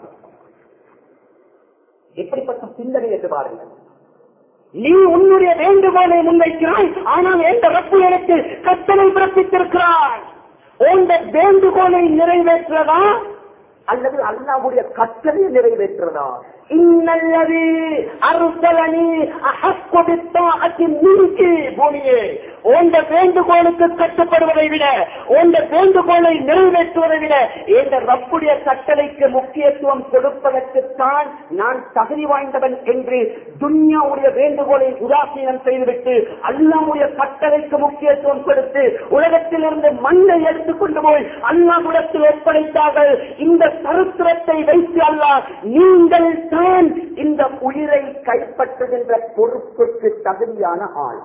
எப்படிப்பட்ட சிந்தனை என்று பாருங்கள் நீ உன்னுடைய வேண்டுகோளை முன்வைக்கிறாய் ஆனால் எந்த ரப்பு எனக்கு கட்டளை பிறப்பித்திருக்கிறான் உந்த வேண்டுகோளை நிறைவேற்றதா அல்லது அல்லாவுடைய கட்டளையை நிறைவேற்றதா இன்னல்லது அருசலனி அகப்பொடுத்தாத்தின் நீக்கி பூமியே உந்த வேண்டுகோளுக்கு கட்டுப்படுவதை விட உந்த வேண்டுகோளை நிறைவேற்றுவதை விட இந்த ரப்புடைய கட்டளைக்கு முக்கியத்துவம் கொடுப்பதற்குத்தான் நான் தகுதி வாய்ந்தவன் என்று துன்யாவுடைய வேண்டுகோளை உதாசீனம் செய்துவிட்டு அல்லாவுடைய கட்டளைக்கு முக்கியத்துவம் கொடுத்து உலகத்தில் இருந்து மண்ணை எடுத்துக்கொண்டு போய் அல்லாஹ்விடத்தில் ஒப்படைத்தார்கள் இந்த சரித்திரத்தை வைத்து அல்லாஹ் நீங்கள் தான் இந்த உயிரை கைப்பற்றுகின்ற பொறுப்புக்கு தகுதியான ஆள்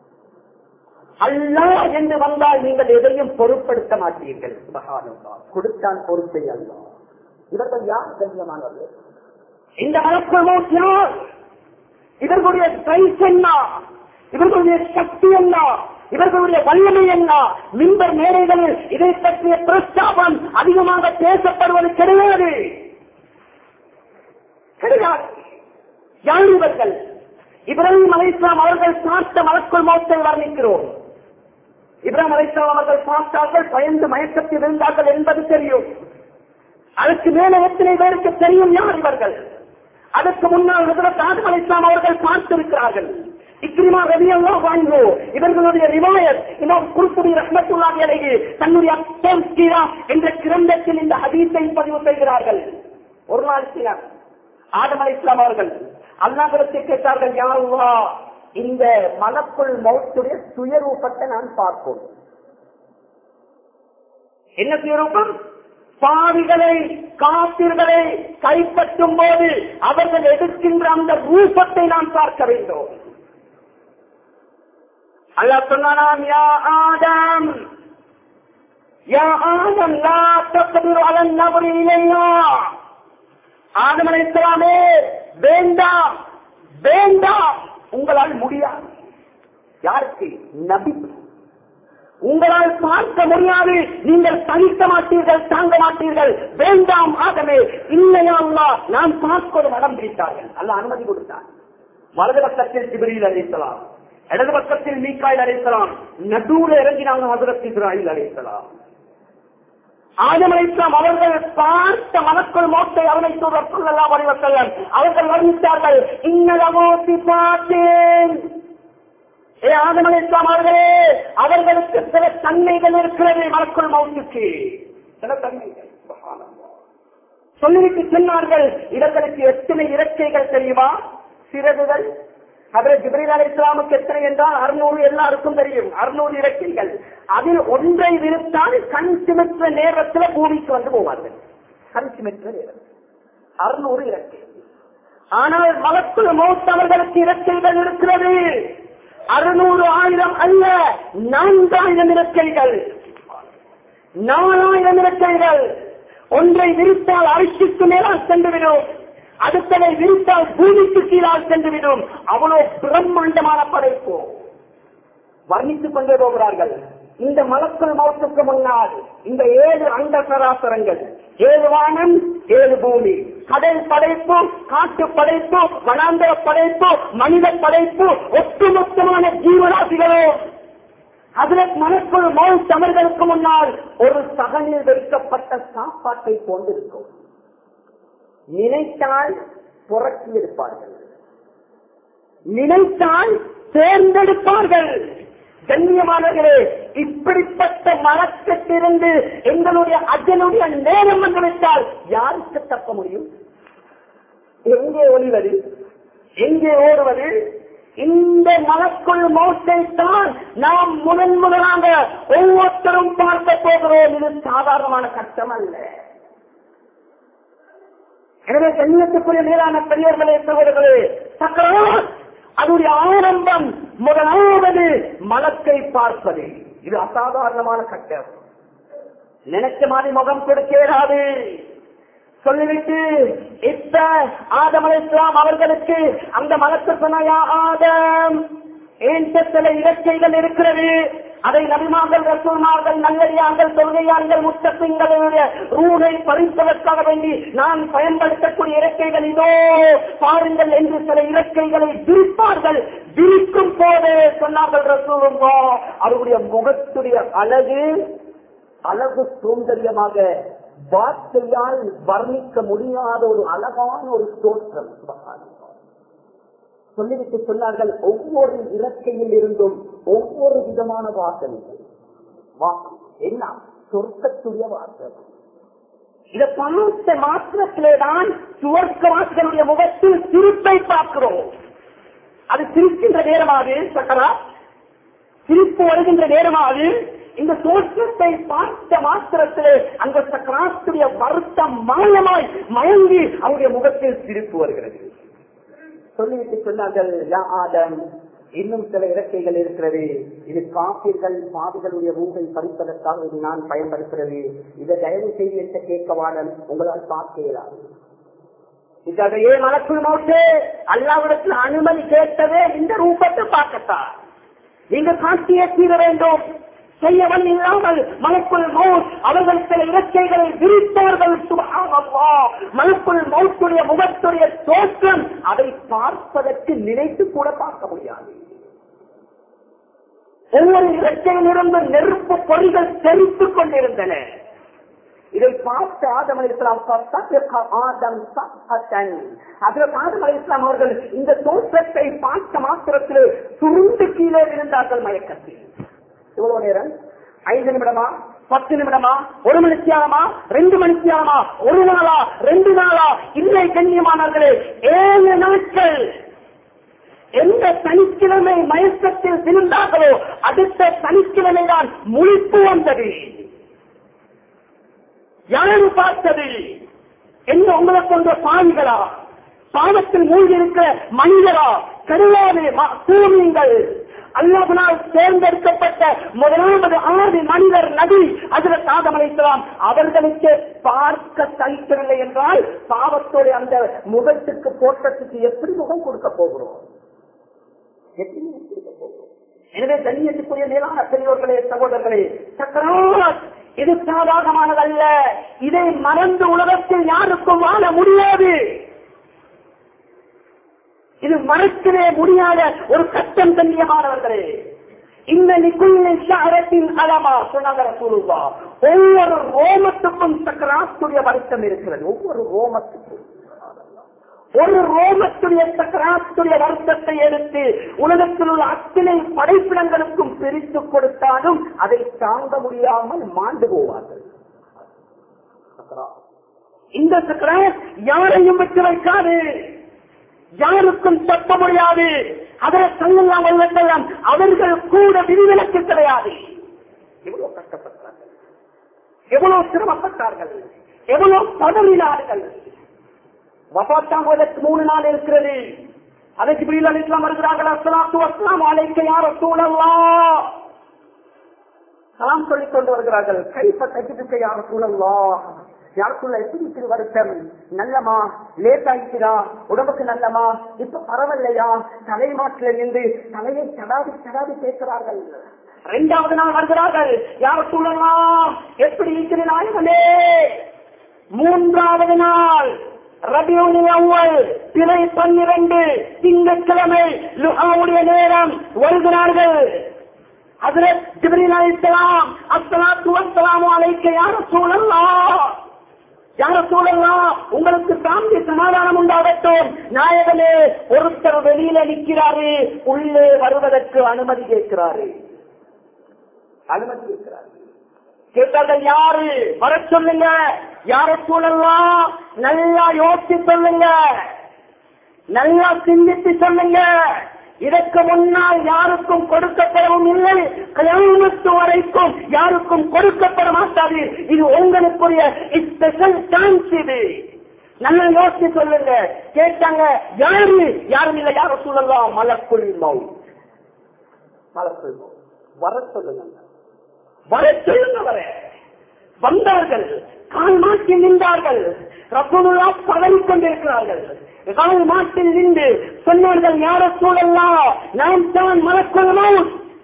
அல்லா என்று வந்தால் நீங்கள் எதையும் பொருட்படுத்த மாட்டீர்கள் சுபஹானல்லாஹ். கொடுத்தான் பொறுப்பை அல்லா இவர்கள் யார் கண்ணியமானவர்கள் இந்த மலக்குள் யார் இவர்களுடைய சைஸ் என்ன இவர்களுடைய சக்தி என்ன இவர்களுடைய வல்லமை என்ன மின்பர் மேடைகளில் இதை பற்றிய பிரஸ்தாபம் அதிகமாக பேசப்படுவது கிடையாது கிடையாது யார் இவர்கள் இப்ராஹிம் அலைஸ்லாம் அவர்கள் பார்த்த மலக்குள் மௌத்தை வர்ணிக்கிறோம் இப்ராஹிம் அலைஸ்லாம் அவர்கள் பார்த்தார்கள் பயந்து மயக்கத்தில் இருந்தார்கள் என்பது தெரியும் அதற்கு மேல எத்தனை பேருக்கு தெரியும் யார் இவர்கள் அதற்கு முன்னால் ஹஜரத் ஆதம் அலைஸ்லாம் அவர்கள் பார்த்திருக்கிறார்கள் இக்ரிமா ரவி எல்லாம் வாங்கோ இவர்களுடைய ரிவாயத் இன்னும் குறுக்குடி ரஹ்மத்துல்லாஹி அலைஹி தன்னுடைய அப்பம் கீரா என்ற கிரந்தத்தில் இந்த ஹதீஸை பதிவு செய்கிறார்கள் ஒரு நாள் சிலர் ஆதம் அலை இஸ்லாம் அவர்கள் அல்லாஹிடத்தை கேட்டார்கள் யாருவா இந்த மலக்குள் மௌத்துடைய சுயரூபத்தை நான் பார்ப்போம் என்ன சுயரூபம் பாவிகளை காப்பீர்களை கைப்பற்றும் போது அவர்கள் எடுக்கின்ற அந்த ரூபத்தை நான் பார்க்க வேண்டும் அல்லாஹ் சொன்னானாம் யா ஆதம் யா ஆதம் லா தக்திரு அலன் நபரி இலையா ஆதம் அலைஹிஸ்ஸலாமே வேண்டாம் வேண்டாம் உங்களால் முடியாது யாருக்கு நபி உங்களால் பார்க்க முடியாது நீங்கள் தனிக்க மாட்டீர்கள் தாங்க மாட்டீர்கள் வேண்டாம் ஆகவே இல்லையா அல்லா நான் பார்ப்பது மனம் பிடித்தார்கள் அல்ல அனுமதி கொடுத்தார் வலது பக்கத்தில் ஜிபிரியில் அழைத்தலாம் இடது பக்கத்தில் மீக்காயில் அழைத்தலாம் நடுவுல இறங்கினாங்க ஹசரத் இஸ்ராயில் அழைத்தலாம் ஆதம் அலைஹிஸ்ஸலாம் அவர்கள் பார்த்த மனக்குள் மோட்டை அவனை சொல்லலாம் வடிவத்தல்லன் அவர்கள் வர்ணித்தார்கள் இன்னலவோ சிபாத்தேன் ஏ ஆதம் அலைஹிஸ்ஸலாம் அவர்களே அவர்களுக்கு சில தன்மைகள் இருக்கிறது மனக்குள் மௌத்துக்கு சில தன்மைகள் சுப்ஹானல்லாஹ். சொல்லிவிட்டு சொன்னார்கள் இவர்களுக்கு எத்தனை இறக்கைகள் தெரியுமா சிறகுகள் அதில் ஜிப்ரீல் அலி இஸ்லாமுக்கு எத்தனை என்றால் அறுநூறு எல்லாருக்கும் தெரியும் அறுநூறு இறக்கைகள் அதில் ஒன்றை விருத்தால் கண் சிமிற்ற நேரத்தில் பூமிக்கு வந்து போவார்கள் கண் சிமிற்ற நேரம் அறுநூறு இறக்கை ஆனால் மலக்குள் மௌத்தவர்களுக்கு இறக்கைகள் இருக்கிறது அறுநூறு ஆயிரம் அல்ல நான்காயிரம் இறக்கைகள் நாலாயிரம் இறக்கைகள் ஒன்றை விரித்தால் அரிசிக்கு மேலால் சென்றுவிடும் அடுத்ததை விரித்தால் பூமிக்கு கீழால் சென்றுவிடும் அவ்வளவு பிரம்மாண்டமான படைப்பு வர்ணித்துக் கொண்டே போகிறார்கள் இந்த மலக்குள் மௌத்துக்கு முன்னால் இந்த ஏழு அண்ட சராசரங்கள் ஏழு வானம் ஏழு பூமி கடல் படைப்பு காட்டு படைப்பு வனாந்தர படைப்பு மனித படைப்பு ஒட்டுமொத்தமான ஜீவராசிகளும் அதில் மனக்குள் மௌத் அவர்களுக்கு முன்னால் ஒரு சகனில் வைக்கப்பட்ட சாப்பாட்டை கொண்டிருக்கும் நினைத்தால் புரட்சி எடுப்பார்கள் நினைத்தால் தேர்ந்தெடுப்பார்கள் கண்ணியமானவர்களே இப்படிப்பட்ட மலக்கத்திலிருந்து எங்களுடைய அஜனுடைய நேரம் வந்துவிட்டால் யாருக்கு தப்ப முடியும் எங்கே ஒளிவது எங்கே ஓடுவது இந்த மலக்குள் மௌத்தை தான் நாம் முதன் முதலாக ஒவ்வொருத்தரும் பார்க்க போகிறோம் இது சாதாரணமான கஷ்டம் அல்ல எனவே கண்ணியத்துக்குரிய மேலான பெரியவர்களே சகோதரர்களே சக்கரவாத் அதனுடைய ஆரம்பம் முதலாவது மலத்தை பார்ப்பது இது அசாதாரணமான கட்டம் நினைச்ச மாதிரி முகம் கொடுக்க இயலாது சொல்லிவிட்டு இப்ப ஆதம் அலைஹிஸ்ஸலாம் அவர்களுக்கு அந்த மலத்தை சொன்னாயா ஆதம் ஏன்ட்ட சில இலக்கைகள் இருக்கிறது அதை நபிமார்கள் ரசூல்மார்கள் நல்லடியார்கள் தொழுகையார்கள் முத்தப்பிங்களுடைய ரூகை பறிப்பதற்காக வேண்டி நான் பயன்படுத்தக்கூடிய இறக்கைகள் இதோ பாருங்கள் என்று சில இறக்கைகளை விரிப்பார்கள் விரிக்கும் போது சொன்னார்கள் ரசூலுங்கோ அவருடைய முகத்துடைய அழகு அழகு சௌந்தரியமாக வார்த்தையால் வர்ணிக்க முடியாத ஒரு அழகான ஒரு தோற்றம் சுபஹானல்லாஹ். சொல்லிவிட்டு சொன்னார்கள் ஒவ்வொரு இலக்கையில் இருந்தும் ஒவ்வொரு விதமான வாசனைகள் வாசம் என்ன சொர்க்கத்துடைய வாசம் இதை பார்த்த மாத்திரத்திலே தான் சுவர்க்கவாசிகளுடைய முகத்தில் சிரிப்பை பார்க்கிறோம் அது சிரிக்கின்ற நேரமாவது சக்கரா சிரிப்பு வருகின்ற நேரமாவது இந்த தோற்றத்தை பார்த்த மாத்திரத்திலே அந்த சக்கராத்துடைய வருத்தம் மாயமாய் மயங்கி அவருடைய முகத்தில் சிரிப்பு வருகிறது சொல்லிவிட்டு சொன்னார்கள் யா ஆதம் இன்னும் சில இறக்கைகள் இருக்கிறது இது காப்பீர்கள் பாவிகளுடைய ரூகை பறிப்பதற்காக இது நான் பயன்படுத்துகிறது இதை தயவு செய்து என்ற கேட்கவாடன் உங்களால் பார்க்க இயலாது இதே மலக்குள் மௌத்தே அல்லாவிடத்தில் அனுமதி கேட்டதே இந்த ரூபத்தை பார்க்கத்தான் நீங்க காட்சியை தீர வேண்டும் செய்யவன் இல்லாமல் மலக்குள் மவுத் அவர்கள் சில இலக்கைகளை விரித்தவர்கள் சுபஹானல்லாஹ். மலக்குள் மவுத்துடைய முகத்துடைய தோற்றம் அதை பார்ப்பதற்கு நினைத்து கூட பார்க்க முடியாது ஒவ்வொரு இலக்கையிலிருந்து நெருப்பு பொறிகள் தெரித்துக் கொண்டிருந்தன இதை பார்த்து ஆதம் அலி இஸ்லாம் ஆதம் சஹத்தன். அதில் ஆதம் அலி இஸ்லாம் அவர்கள் இந்த தோற்றத்தை பார்த்த மாத்திரத்தில் சுருண்டு கீழே விழுந்தார்கள் மயக்கத்தில் இவ்வளவு நேரம் ஐந்து நிமிடமா பத்து நிமிடமா ஒரு மணித்தியாலமா ரெண்டு மணித்தியாலமா ஒரு நாளா ரெண்டு நாளா இல்லை கண்ணியமானவர்களே ஏழு நாட்கள் எந்த சனிக்கிழமை மயக்கத்தில் விழுந்தார்களோ அடுத்த சனிக்கிழமை தான் முழிப்பு வந்தது யாரு பார்த்தது என்ன உங்களை கொண்ட பாவிகளா பாவத்தில் மூழ்கி இருக்கிற மனிதரா கருவாது பூமியங்கள் அல்லாஹனால் தேர்ந்தெடுக்கப்பட்ட முதலாவது ஆறு மனிதர் நபி அதில் சாதமளிக்கலாம் அவர்களுக்கு பார்க்க சகிக்கவில்லை என்றால் பாவத்தோட அந்த முகத்துக்கு தோற்றத்துக்கு எப்படி முகம் கொடுக்க போகிறோம் எப்படி முகம் கொடுக்க போகிறோம் எனவே கண்ணியத்துக்குரிய மேலான பெரியோர்களே சகோதரர்களே சக்கராத் இது சாதாரணமானதல்ல இதை மறந்து உலகத்தில் யாருக்கும் வாழ முடியாது இது மறக்கவே முடியாத ஒரு கட்டம் கண்ணியமானவர்களே இந்த நிக்குள்ள ஷாரத்தின் அலமா சொன்னாங்க ரசூலுல்லா ஒவ்வொரு ரோமத்துக்கும் சக்கராத்துடைய வருத்தம் இருக்கிறது ஒவ்வொரு ரோமத்துக்கும் ஒரு ரோமத்துடைய சக்கராத்துடைய வருத்தத்தை எடுத்து உலகத்தில் உள்ள அத்தனை படைப்பிடங்களுக்கும் பிரித்து கொடுத்தாலும் அதை தாங்க முடியாமல் மாண்டு போவார்கள் இந்த சக்கராத் யாரையும் விட்டு வைக்காது யாருக்கும் தப்ப முடியாது அதனை சொல்லலாம் வல்லத்தெல்லாம் அவர்கள் கூட விதிவிலக்கு கிடையாது எவ்வளவு கஷ்டப்பட்டார்கள் எவ்வளவு சிரமப்பட்டார்கள் எவ்வளவு பதவினார்கள் வபாத்தாங்குவதற்கு மூணு நாள் இருக்கிறது அதற்கு பிரிவில் அலிஸ்லாம் வருகிறார்கள் அஸ்லாத்து அஸ்லாம் அழைக்க யார சூழல்லா சலாம் சொல்லிக் கொண்டு வருகிறார்கள் கைப்ப கைப்பிட்டு யார சூழல்லா யாருக்குள்ள எப்படி இப்படி வருத்தம் நல்லமா லேட் ஆகிக்கிறா உடம்புக்கு நல்லமா இப்ப பரவாயில்லையா தலை மாற்றில நின்று தலையை சடாதி சடாதி பேசுறார்கள் இரண்டாவது நாள் வருகிறார்கள் யார சூழலாம் எப்படி இருக்கிற நாயகனே மூன்றாவது நாள் ரபியுல் அவ்வல் பிறை பன்னிரண்டு திங்கட்கிழமை லுஹாவுடைய நேரம் வருகிறார்கள் ஹஜரத் ஜிப்ரீல் அலைஹிஸ்ஸலாம் அஸ்ஸலாத்து வஸ்ஸலாமு அலைக்க யா ரசூலல்லாஹ் யா ரசூலல்லாஹ் உங்களுக்கு சாந்தி சமாதானம் உண்டாகட்டும் நாயகனே ஒருத்தர் வெளியில நிற்கிறாரு உள்ளே வருவதற்கு அனுமதி கேட்கிறாரு அனுமதி கேட்கிறாரு கேட்டார்கள் யாரு வர சொல்லுங்க யார சூழல்லாம் நல்லா யோசிச்சு சொல்லுங்க நல்லா சிந்தித்து சொல்லுங்க இதற்கு முன்னால் யாருக்கும் கொடுக்கப்படவும் இல்லை கல்யாணத்து வரைக்கும் யாருக்கும் கொடுக்கப்பட மாட்டாது இது உங்களுக்குரிய ஸ்பெஷல் சான்ஸ் இது நல்லா யோசிச்சு சொல்லுங்க கேட்டாங்க யாரு யாரும் இல்லை யார சூழலாம் மலக்குள் மௌ மலக்குள் மௌ வர சொல்லுங்க வர சொல்லுங்க வர வந்தார்கள் கால் மாட்டில் நின்றார்கள் ரசூலுல்லா பதவிக் கொண்டிருக்கிறார்கள் கால் மாட்டில் நின்று சொன்னார்கள் யார சூழல்லா நான் தான் மலக்குள்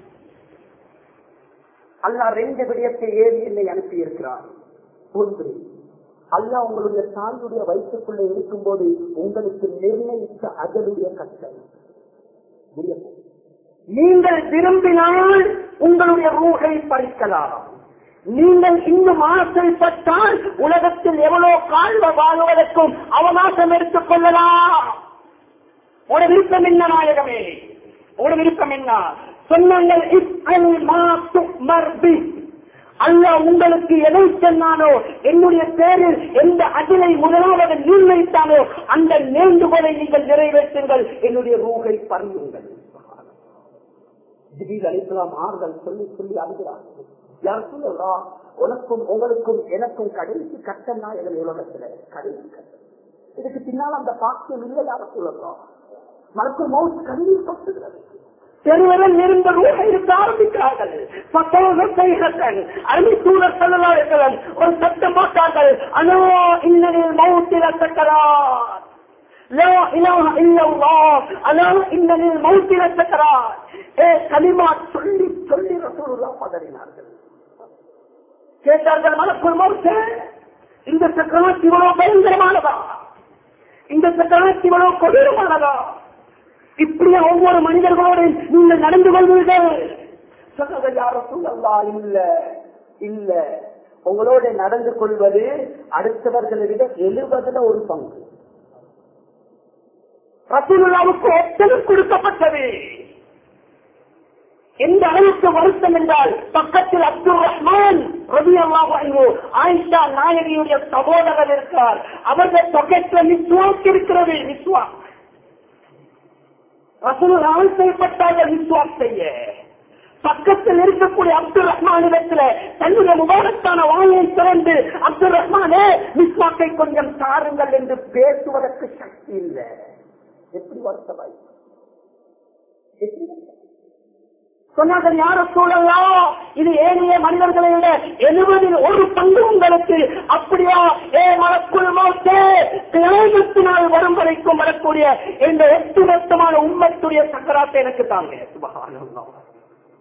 அல்லா ரெண்டு விடயத்தை ஏறி என்னை அனுப்பி இருக்கிறார் ஒன்று அல்லாஹ் உங்களுடைய தாயுடைய வயிற்றுக்குள்ள இருக்கும்போது உங்களுக்கு நிர்ணயித்த அகலுடைய கட்டளை முடியும் நீங்கள் விரும்பினால் உங்களுடைய ரூகை பறிக்கலாம் நீங்கள் இன்னும் ஆசைப்பட்டால் உலகத்தில் எவ்வளவு கால்வ வாழ்வதற்கும் அவகாசம் எடுத்துக் கொள்ளலாம் ஒரு விருப்பம் என்ன நாயகமே ஒரு விருப்பம் என்ன சொன்னாங்கள் இஃப்அல் மா துஅமர் பி. அல்லாஹ் உங்களுக்கு எதை சொன்னானோ என்னுடைய பேரில் எந்த அகிலை முதலாவது நிர்ணயித்தானோ அந்த நேர்ந்துகோலை நீங்கள் நிறைவேற்றுங்கள் என்னுடைய ரூகை பறியுங்கள் திடீர் அளிக்கலாம் ஆறுதல் சொல்லி சொல்லி அழுகிறார்கள் யார் சொல்லுறா உனக்கும் உங்களுக்கும் எனக்கும் கடைசி கட்டம் தான் எங்கள் உலகத்துல கடைசி கட்டம் இதுக்கு பின்னால் அந்த பாக்கியம் இல்லை யார சொல்லுறோம் மனக்கும் மவுத் கண்ணீர் கொட்டுகிறது பெருவரல் இருந்த ரூபை இருக்க ஆரம்பிக்கிறார்கள் பத்தவர்கள் அருமை சூழல் சொல்லலாம் ஒரு சத்தம் போட்டார்கள் அனோ இன்னனில் மவுத்தில சக்கரார் لا إله إلا الله ألا إن للموت لسكرات ஏ கலிமா சொல்லி சொல்லி ரசூலுல்லா பதறினார்கள் கேட்டார்கள் மலக்குள் மௌத்தே இந்த சக்கராத் இவ்வளவு பயங்கரமானதா இந்த சக்கராத் இவ்வளவு கொடூரமானதா இப்படியே ஒவ்வொரு மனிதர்களோடு நீங்கள் நடந்து கொள்வீர்கள் சொன்னது யார சொல்லா இல்ல இல்ல உங்களோட நடந்து கொள்வது அடுத்தவர்களை விட எழுபதுல ஒரு பங்கு ரசூலுல்லாவுக்கு ஒத்தகம் கொடுக்கப்பட்டது எந்த அளவுக்கு வருத்தம் என்றால் பக்கத்தில் அப்துல் ரஹ்மான் ரவி அல்லாஹு ஆயிஷா நாயகியுடைய சகோதரர் இருக்கிறார் அவர்கள் பக்கத்தில் விஸ்வாஸ் இருக்கிறது விஸ்வாஸ் ரசூல் ஆசைப்பட்டார்கள் விஸ்வாஸ் செய்ய பக்கத்தில் இருக்கக்கூடிய அப்துல் ரஹ்மான் இடத்துல தன்னுடைய முபாரத்தான வாயை திறந்து அப்துல் ரஹ்மானே விஸ்வாக்கை கொஞ்சம் தாருங்கள் என்று பேசுவதற்கு சக்தி இல்லை எப்படி வருத்தமாய் எப்படி வருத்தம்? சொன்னார்கள் யார சூழலாம் இது ஏனைய மனிதர்களை விட எழுபதில் ஒரு பங்கு உங்களுக்கு அப்படியா ஏ மலக்குள் மோசே கிராமத்தினால் வரும் வரைக்கும் வரக்கூடிய இந்த ஒட்டுமொத்தமான உண்மத்துடைய சக்கராத்தை எனக்கு தாங்க சுபஹானல்லாஹ்.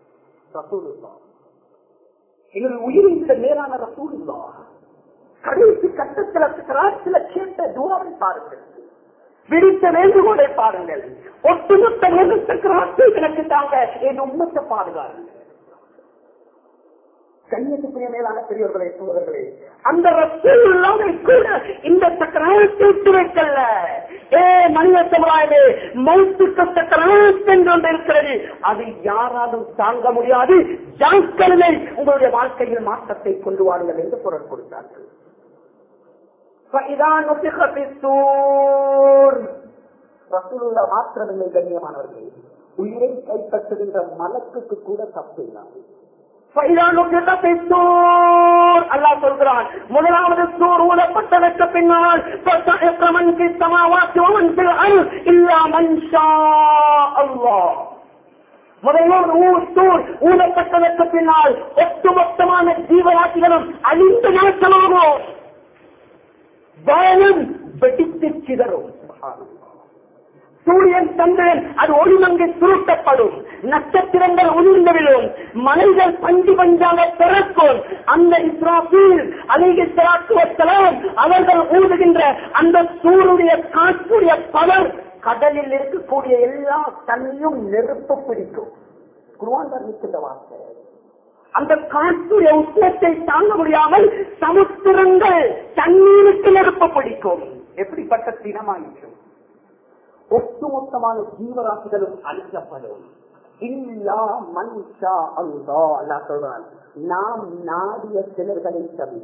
ரசூலுல்லா எங்கள் உயிரிந்த மேலான ரசூலுல்லா கடைசி கட்டத்தில் சில கேட்ட தூரம் பாருங்கள் விரித்த வேண்டுகோளை பாருங்கள் ஒட்டுமொத்த நிறுத்த கிராசி எனக்கு தாங்க என் உண்மத்தை பாருங்கள் கண்ணியத்துக்குரிய மேலான பெரியவர்களே சோதர்களே அந்த ரசூலுல்லாவை கூட இந்த சக்கரத்தை விட்டு வைக்கல ஏ மனித சமுதாயமே மௌத்துக்கு சக்கரத்து என்று ஒன்று இருக்கிறது அது யாராலும் தாங்க முடியாது ஜாக்கிரதை உங்களுடைய வாழ்க்கையில் மாற்றத்தை கொண்டு வாருங்கள் என்று குரல் கொடுத்தார்கள் فإذا نفخ في الصور ரசூலுல்லா மாத்திரமில்லை கண்ணியமானவர்களே உயிரை கைப்பற்றுகின்ற மலக்குக்கு கூட தப்பு இல்லாது அல்லா சொல்கிறான் முதலாவது சூர் ஊழப்பட்டதற்கு பின்னால் இல்லாமல் முதல்வர் ஊர் தூர் ஊழப்பட்டதற்கு பின்னால் ஒட்டுமொத்தமான ஜீவராசிகளும் அழிந்து நாசமாகும் பயனும் வெடித்து சிதறும் சூரியன் சந்திரன் அது ஒளிமங்கை சுருட்டப்படும் நட்சத்திரங்கள் உதிர்ந்து விழும் மலைகள் பஞ்சு பஞ்சாக பிறக்கும் அந்த இஸ்ராஃபீல் அலிகி சலாத்துவத்தலாம் அவர்கள் ஊதுகின்ற அந்த சூருடைய காற்றுடைய பவர் கடலில் இருக்கக்கூடிய எல்லா தண்ணியும் நெருப்பு பிடிக்கும் குருவான் வர்ணிக்கின்ற வார்த்தை அந்த காற்றுடைய உஷ்ணத்தை தாங்க முடியாமல் சமுத்திரங்கள் தண்ணீருக்கு நெருப்பு பிடிக்கும் எப்படிப்பட்ட தினமாயிற்றும் ஒட்டுமொத்தமான ஜீவராசிகளும் அழிக்கப்படும் இல்லா மனுஷா அல்லா அல்லா சொல்றான் நாம் நாடிய சிலர்களை தவிர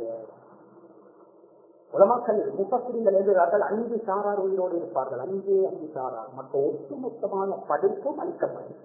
உலமாக்கள் முப்பத்திரிகள் எழுதுகிறார்கள் அஞ்சு சாரார் உயிரோடு இருப்பார்கள் அஞ்சே அஞ்சு சாரார் மற்ற ஒட்டுமொத்தமான படைப்பும் அழிக்கப்படும்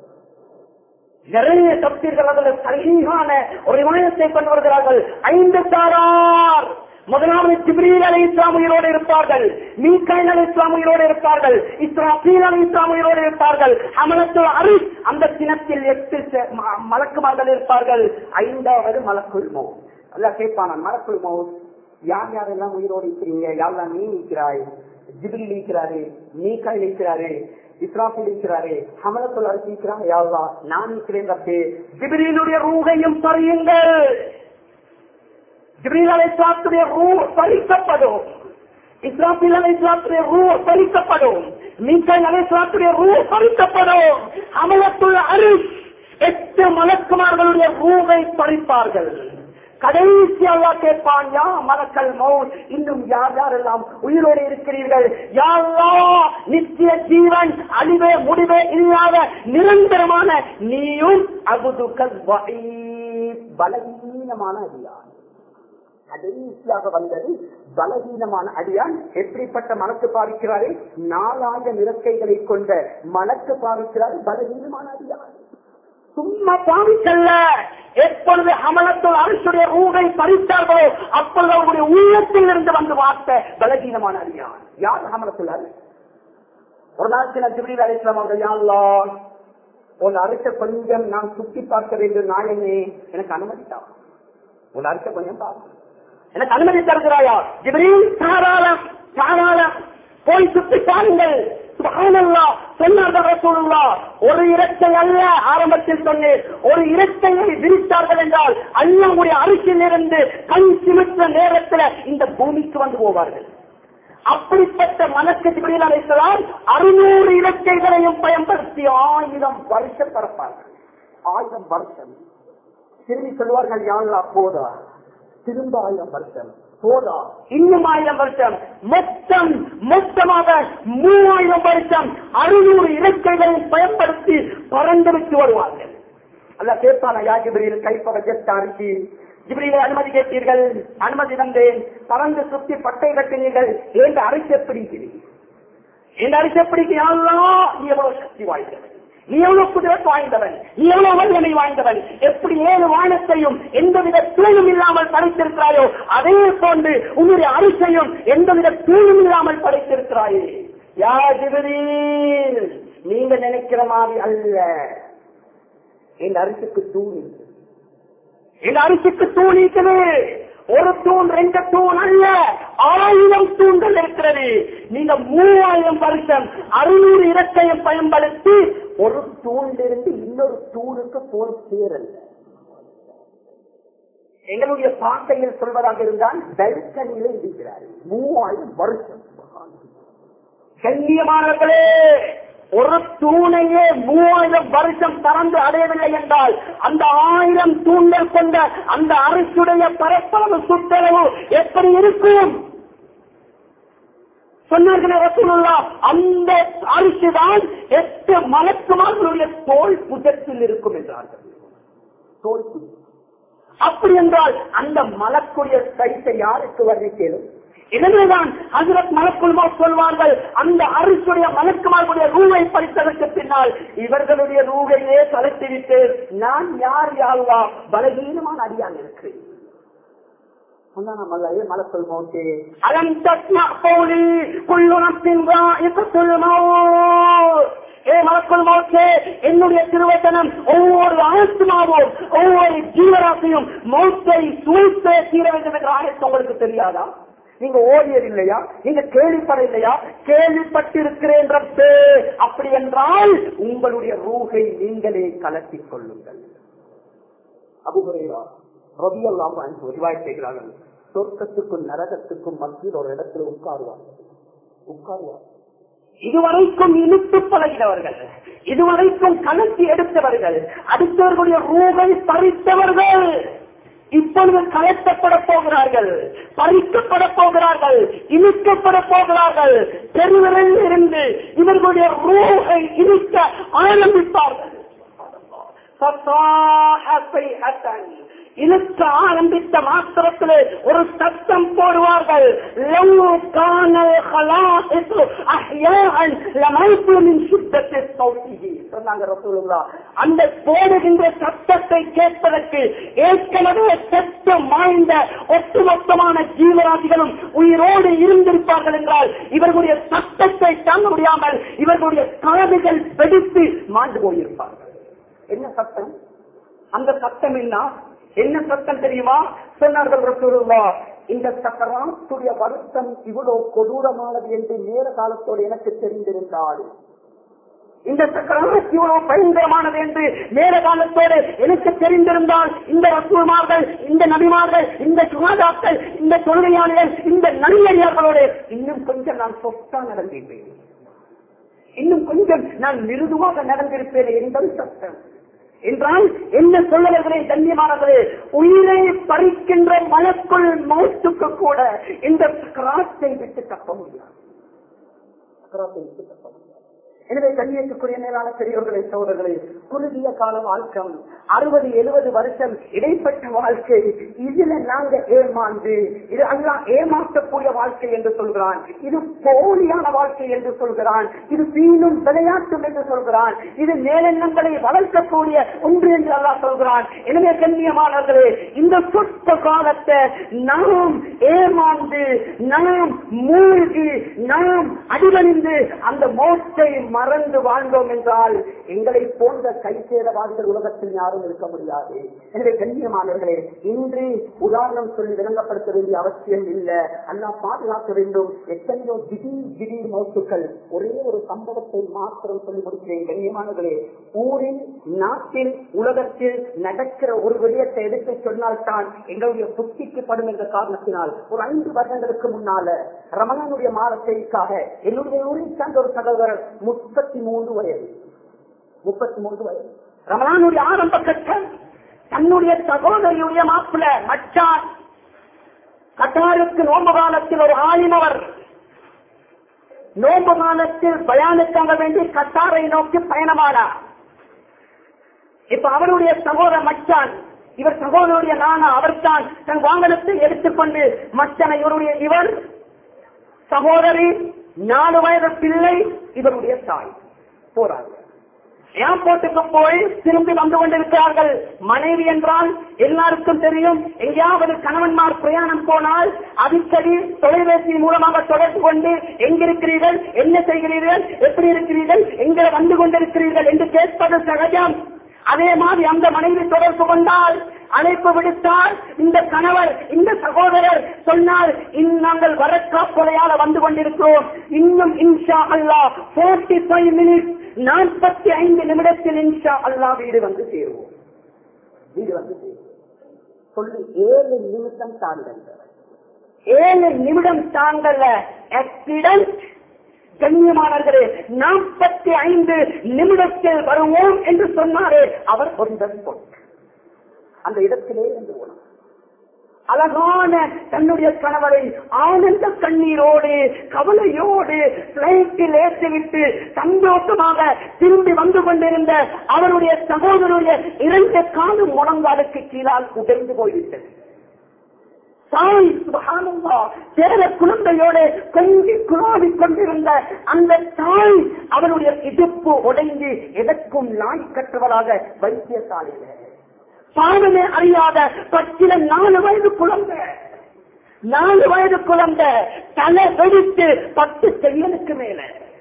நிறைய தப்தீர்கள் அதில் சரியான ஒரு விமானத்தை கொண்டு வருகிறார்கள் ஐந்து சாரார் முதலாவது ஜிப்ரீல் அலி இஸ்லாம் உயிரோடு இருப்பார்கள் மீக்காய் அலி இஸ்லாம் உயிரோடு இருப்பார்கள் இஸ்ராஃபீல் அலி இஸ்லாம் உயிரோடு இருப்பார்கள் அமலத்து அரு அந்த தினத்தில் எட்டு மலக்குமார்கள் இருப்பார்கள் ஐந்தாவது மலக்குள் மோ அல்ல கேட்பான மலக்குள் மோ யார் யாரெல்லாம் உயிரோடு இருக்கிறீங்க யாரெல்லாம் நீ நிற்கிறாய் ஜிப்ரீல் இருக்கிறாரு மீக்காய் இருக்கிறாரு இஸ்ராஃபில் இருக்கிறாரு ஹமலத்துல் அரசு இருக்கிறாங்க யாவா நான் இருக்கிறேன் தப்பே ஜிப்ரீலுடைய ரூகையும் பறியுங்கள் ஜிப்ரீல் அலை இஸ்லாத்துடைய ரூ பறிக்கப்படும் இஸ்ராஃபில் அலை இஸ்லாத்துடைய ரூ பறிக்கப்படும் மீக்காய் அலை இஸ்லாத்துடைய ரூ பறிக்கப்படும் அமலத்துல் அரிஷ் எட்டு மலக்குமார்களுடைய ரூவை பறிப்பார்கள் கடைசி அல்லா கேட்பான் யா மலக்கல் மௌத் இன்னும் யார் யாரெல்லாம் உயிரோடு இருக்கிறீர்கள் யாரா நித்திய ஜீவன் அழிவே முடிவே இல்லாத நிரந்தரமான நீயும் அபுதுக்கல் பலகீனமான அடியான் கடைசியாக வந்தது பலகீனமான அடியான் எப்படிப்பட்ட மனக்கு பாவிக்கிறாரே நாலாயிரம் இறக்கைகளை கொண்ட மனக்கு பாவிக்கிறார் பலகீனமான அடியான் சும்மா பாவிக்கல்ல எப்பொழுது அமலத்தில் அரசுடைய ஊரை பறித்தார்களோ அப்பொழுது அவருடைய உள்ளத்தில் இருந்து வந்து வார்த்த பலகீனமான அறியான் யார் அமலத்தில் ஒரு நாளைக்கு நான் ஜிபிரி அலிஸ்லாம் அவர்கள் யாழ்லாம் உன் அரிச கொஞ்சம் நான் சுத்தி பார்க்க வேண்டும் நாயனே எனக்கு அனுமதித்தான் உன் அரிச கொஞ்சம் பார்க்க எனக்கு அனுமதி தருகிறாயா ஜிபிரில் தாராளம் தாராளம் போய் சுத்தி பாருங்கள் ஒரு இரட்டை அல்ல ஆரம்பத்தில் சொன்னேன் ஒரு இரட்டையை விரித்தார்கள் என்றால் அல்லாவுடைய அரிசியில் இருந்து கண் சிமிட்ட நேரத்தில் இந்த பூமிக்கு வந்து போவார்கள் அப்படிப்பட்ட மனக்கு அழைத்ததால் அறுநூறு இலக்கைகளையும் பயன்படுத்தி ஆயிரம் வருஷம் பரப்பார்கள் ஆயிரம் வருஷம் திரும்பி சொல்வார்கள் யாழ்லா போதா திரும்ப ஆயிரம் வருஷம் போதா இன்னும் ஆயிரம் வருஷம் மொத்தம் மொத்தமாக மூவாயிரம் வருஷம் அறுநூறு இலக்கைகளை பயன்படுத்தி பறந்து விட்டு வருவார்கள் அல்ல கேட்பான யா ஜிபிரியில் கைப்பட ஜெட்டாரிக்கு ஜிபிரியில அனுமதி கேட்டீர்கள் அனுமதி தந்தேன் பறந்து சுத்தி பட்டை கட்டினீர்கள் ஏன் அரிசி பிடிக்கிறீர்கள் என் அரிசி பிடிக்கலாம் நீ எவ்வளவு சக்தி வாய்ந்தவன் நீ எவ்வளவு குதிரத் வாய்ந்தவன் நீ எவ்வளவு வல்லமை வாய்ந்தவன் எப்படி ஏழு வானத்தையும் எந்தவித தூணும் இல்லாமல் படைத்திருக்கிறாயோ அதே போன்று உன்னுடைய அரிசையும் எந்தவித தூணும் இல்லாமல் படைத்திருக்கிறாயே யா ஜிபிரீல் நீங்க நினைக்கிற மாதிரி அல்ல இந்த அரிசிக்கு தூண் இருக்கு. இந்த அரிசிக்கு தூண் இருக்குது ஒரு தூண் ரெண்டு தூண் அல்ல ஆயிரம் தூண்கள் இருக்கிறது நீங்க மூவாயிரம் வருஷம் அறுநூறு இறக்கையும் பயன்படுத்தி ஒரு தூணிலிருந்து இன்னொரு தூணுக்கு போய் சேரல எங்களுடைய பாட்டையில் சொல்வதாக இருந்தால் பெல்கனியில இருக்கிறார் மூவாயிரம் வருஷம் கண்ணியமானவர்களே ஒரு தூணையே மூவாயிரம் வருஷம் பறந்து அடையவில்லை என்றால் அந்த ஆயிரம் தூண்கள் கொண்ட அந்த அரசுடைய பரப்பளவு சுற்றளவு எப்படி இருக்கும் சொன்னார்களே ரசூலுல்லா அந்த அரிசி தான் எட்டு மலக்குமார்களுடைய தோல் புஜத்தில் இருக்கும் என்றார்கள் தோல் புஜம் அப்படி என்றால் அந்த மலக்குடைய சைத்தை யாருக்கு வர்ணிக்கலும் எனவேதான் ஹசரத் மலக்குள்மா சொல்வார்கள் அந்த அரிசுடைய மலக்குமார்களுடைய ரூவை படித்ததற்கு பின்னால் இவர்களுடைய ரூவையே கலத்திவிட்டு நான் யார் யாழ்வா பலகீனமான அடியான் இருக்கிறேன் மலக்குள் மோட்டே அலம் தஸ்மா போலி குள்ளுணத்தின் ஏ மலக்குள் மோட்டே என்னுடைய திருவச்சனம் ஒவ்வொரு ஆத்மாவும் ஒவ்வொரு ஜீவராசியும் மௌத்தை சூழ்த்தே தீர வேண்டும் என்ற ஆயத்து உங்களுக்கு தெரியாதா நீங்க ஓடியது இல்லையா நீங்க கேள்விப்பட இல்லையா கேள்விப்பட்டிருக்கிறேன் ரப்பே அப்படி என்றால் உங்களுடைய ரூகை நீங்களே கலத்திக் கொள்ளுங்கள் அபுகுரையா ரவி எல்லாம் செய்கிறார்கள் சொர்க்கத்துக்கும் நரகத்துக்கும் மத்தியில் ஒரு இடத்துல உட்காருவார்கள் உட்காருவார்கள் இதுவரைக்கும் இழுத்து பழகினவர்கள் இதுவரைக்கும் கலத்தி எடுத்தவர்கள் அடுத்தவர்களுடைய ரூகை பறித்தவர்கள் இப்பொழுது கலட்டப்பட போகிறார்கள் பறிக்கப்பட போகிறார்கள் இழுக்கப்பட போகிறார்கள் பெருவிரல் இருந்து இவர்களுடைய ரூகை இழுக்க ஆரம்பிப்பார்கள் இழுக்க ஆரம்பித்த மாத்திரத்திலே ஒரு சத்தம் போடுவார்கள் அந்த போடுகின்ற சத்தத்தை கேட்பதற்கு ஏற்கனவே செத்து மாய்ந்த ஒட்டுமொத்தமான ஜீவராசிகளும் உயிரோடு இருந்திருப்பார்கள் என்றால் இவர்களுடைய சத்தத்தை தாங்க முடியாமல் இவர்களுடைய காதுகள் வெடித்து மாண்டு போயிருப்பார்கள் என்ன சத்தம் அந்த சத்தம் என்ன என்ன சத்தம் தெரியுமா சொன்னார்கள் ரசூலுல்லா இந்த சக்கராத்துடைய வருத்தம் இவ்வளவு கொடூரமானது என்று நேர காலத்தோடு எனக்கு தெரிந்திருந்தால் இந்த சக்கராத்து இவ்வளவு பயங்கரமானது என்று நேர காலத்தோடு எனக்கு தெரிந்திருந்தால் இந்த ரசூல்மார்கள் இந்த நபிமார்கள் இந்த சுகாதாக்கள் இந்த தொழுகையாளிகள் இந்த நடிகர்களோடு இன்னும் கொஞ்சம் நான் சொத்தா நடந்திருப்பேன் இன்னும் கொஞ்சம் நான் மிருதுவாக நடந்திருப்பேன் என்பது சத்தம் என்றால் என்ன சொல்லுவர்களே கண்ணியமானவர்களே உயிரை பறிக்கின்ற மலக்குள் மௌத்துக்கு கூட இந்த கிராத்தை விட்டு தப்ப முடியாது கிராத்தை விட்டு தப்ப முடியாது எனவே கண்ணியத்துக்குரிய மேலான பெரியவர்களை சோதர்களே குறுகிய கால வாழ்க்கம் அறுபது எழுபது வருஷம் இடைப்பட்ட வாழ்க்கை இதுல நாங்க ஏமாந்து இது அல்லா ஏமாற்றக்கூடிய வாழ்க்கை என்று சொல்கிறான் இது போலியான வாழ்க்கை என்று சொல்கிறான் இது வீணும் விளையாட்டும் என்று சொல்கிறான் இது மேலெண்ணங்களை வளர்க்கக்கூடிய ஒன்று என்று அல்லா சொல்கிறான் எனவே கண்ணியமானவர்களே இந்த சொற்ப காலத்தை நாம் ஏமாந்து நாம் மூழ்கி நாம் அடிவணிந்து அந்த மோட்டை மறந்து வாழ்ந்தோம் என்றால் எங்களை போன்ற கை சேரவாதிகள் உலகத்தில் யாரும் இருக்க முடியாது எனவே கண்ணியமானவர்களே இன்று உதாரணம் சொல்லி விளங்கப்படுத்த வேண்டிய அவசியம் இல்லை அல்லா பாதுகாக்க வேண்டும் எத்தனையோ திடீர் திடீர் மௌத்துக்கள் ஒரே ஒரு சம்பவத்தை மாத்திரம் சொல்லி முடிக்கிறேன் கண்ணியமானவர்களே ஊரில் நாட்டில் உலகத்தில் நடக்கிற ஒரு விடயத்தை எடுத்து சொன்னால்தான் எங்களுடைய புத்திக்கு படும் என்ற காரணத்தினால் ஒரு ஐந்து வருடங்களுக்கு முன்னால ரமணனுடைய மாதத்திற்காக என்னுடைய ஊரில் சார்ந்த ஒரு சகோதரர் முப்பத்தி மூன்று வயது முப்பத்தி மூன்று வயது ரமணானுடைய ஆரம்ப கட்டம் தன்னுடைய சகோதரியுடைய மாப்பிள்ள மச்சான் கட்டாருக்கு நோம்பு காலத்தில் ஒரு ஆலிமவர் நோம்பு காலத்தில் பயானுக்காக வேண்டி கட்டாரை நோக்கி பயணமானார் இப்ப அவருடைய சகோதர மச்சான் இவர் சகோதரருடைய நானா அவர்தான் தன் வாகனத்தை எடுத்துக்கொண்டு மச்சனை இவருடைய இவர் சகோதரி நாலு வயது பிள்ளை இவருடைய தாய் போறாங்க ஏர்போர்ட்டுக்கு போய் திரும்பி வந்து கொண்டிருக்கிறார்கள் மனைவி என்றால் எல்லாருக்கும் தெரியும் எங்கேயாவது கணவன்மார் பிரயாணம் போனால் அடிக்கடி தொலைபேசி மூலமாக தொடர்பு கொண்டு எங்கிருக்கிறீர்கள் என்ன செய்கிறீர்கள் எப்படி இருக்கிறீர்கள் எங்கே வந்து கொண்டிருக்கிறீர்கள் என்று கேட்பது சகஜம் அதே மாதிரி அந்த மனைவி தொடர்பு கொண்டால் அழைப்பு விடுத்தால் இந்த கணவர் இந்த சகோதரர் சொன்னால் இன் நாங்கள் வரக்காப்பொலையால வந்து கொண்டிருக்கிறோம் இன்னும் இன்ஷா அல்லா போர்ட்டி ஃபைவ் மினிட்ஸ் நாற்பத்தி ஐந்து நிமிடத்தில் இன்ஷா அல்லா வீடு வந்து சேருவோம் வீடு வந்து சேருவோம் சொல்லி ஏழு நிமிஷம் தாண்டல் ஏழு நிமிடம் தாண்டல ஆக்சிடென்ட் கண்ணியமானவர்களே நாற்பத்தி ஐந்து நிமிடத்தில் வருவோம் என்று சொன்னாரே அவர் ஒன்றன் பொருள் அந்த இடத்திலே இருந்து போனார் அழகான தன்னுடைய கணவரை ஆனந்த கண்ணீரோடு கவலையோடு பிளைட்டில் ஏற்றிவிட்டு சந்தோஷமாக திரும்பி வந்து கொண்டிருந்த அவருடைய சகோதரருடைய இரண்டு காலும் முழங்காலுக்கு கீழால் உடைந்து போய்விட்டது தாய் சுபஹானல்லா சேர குழந்தையோடு கொஞ்சி குழாவி கொண்டிருந்த அந்த தாய் அவருடைய இடுப்பு உடைந்து எதற்கும் நாய் கற்றவராக வைத்தியசாலையில பாவமே அறியாத பச்சில நாலு வயது குழந்தை நாலு வயது குழந்தை தலை வெடித்து பத்து செய்யலுக்கு மேல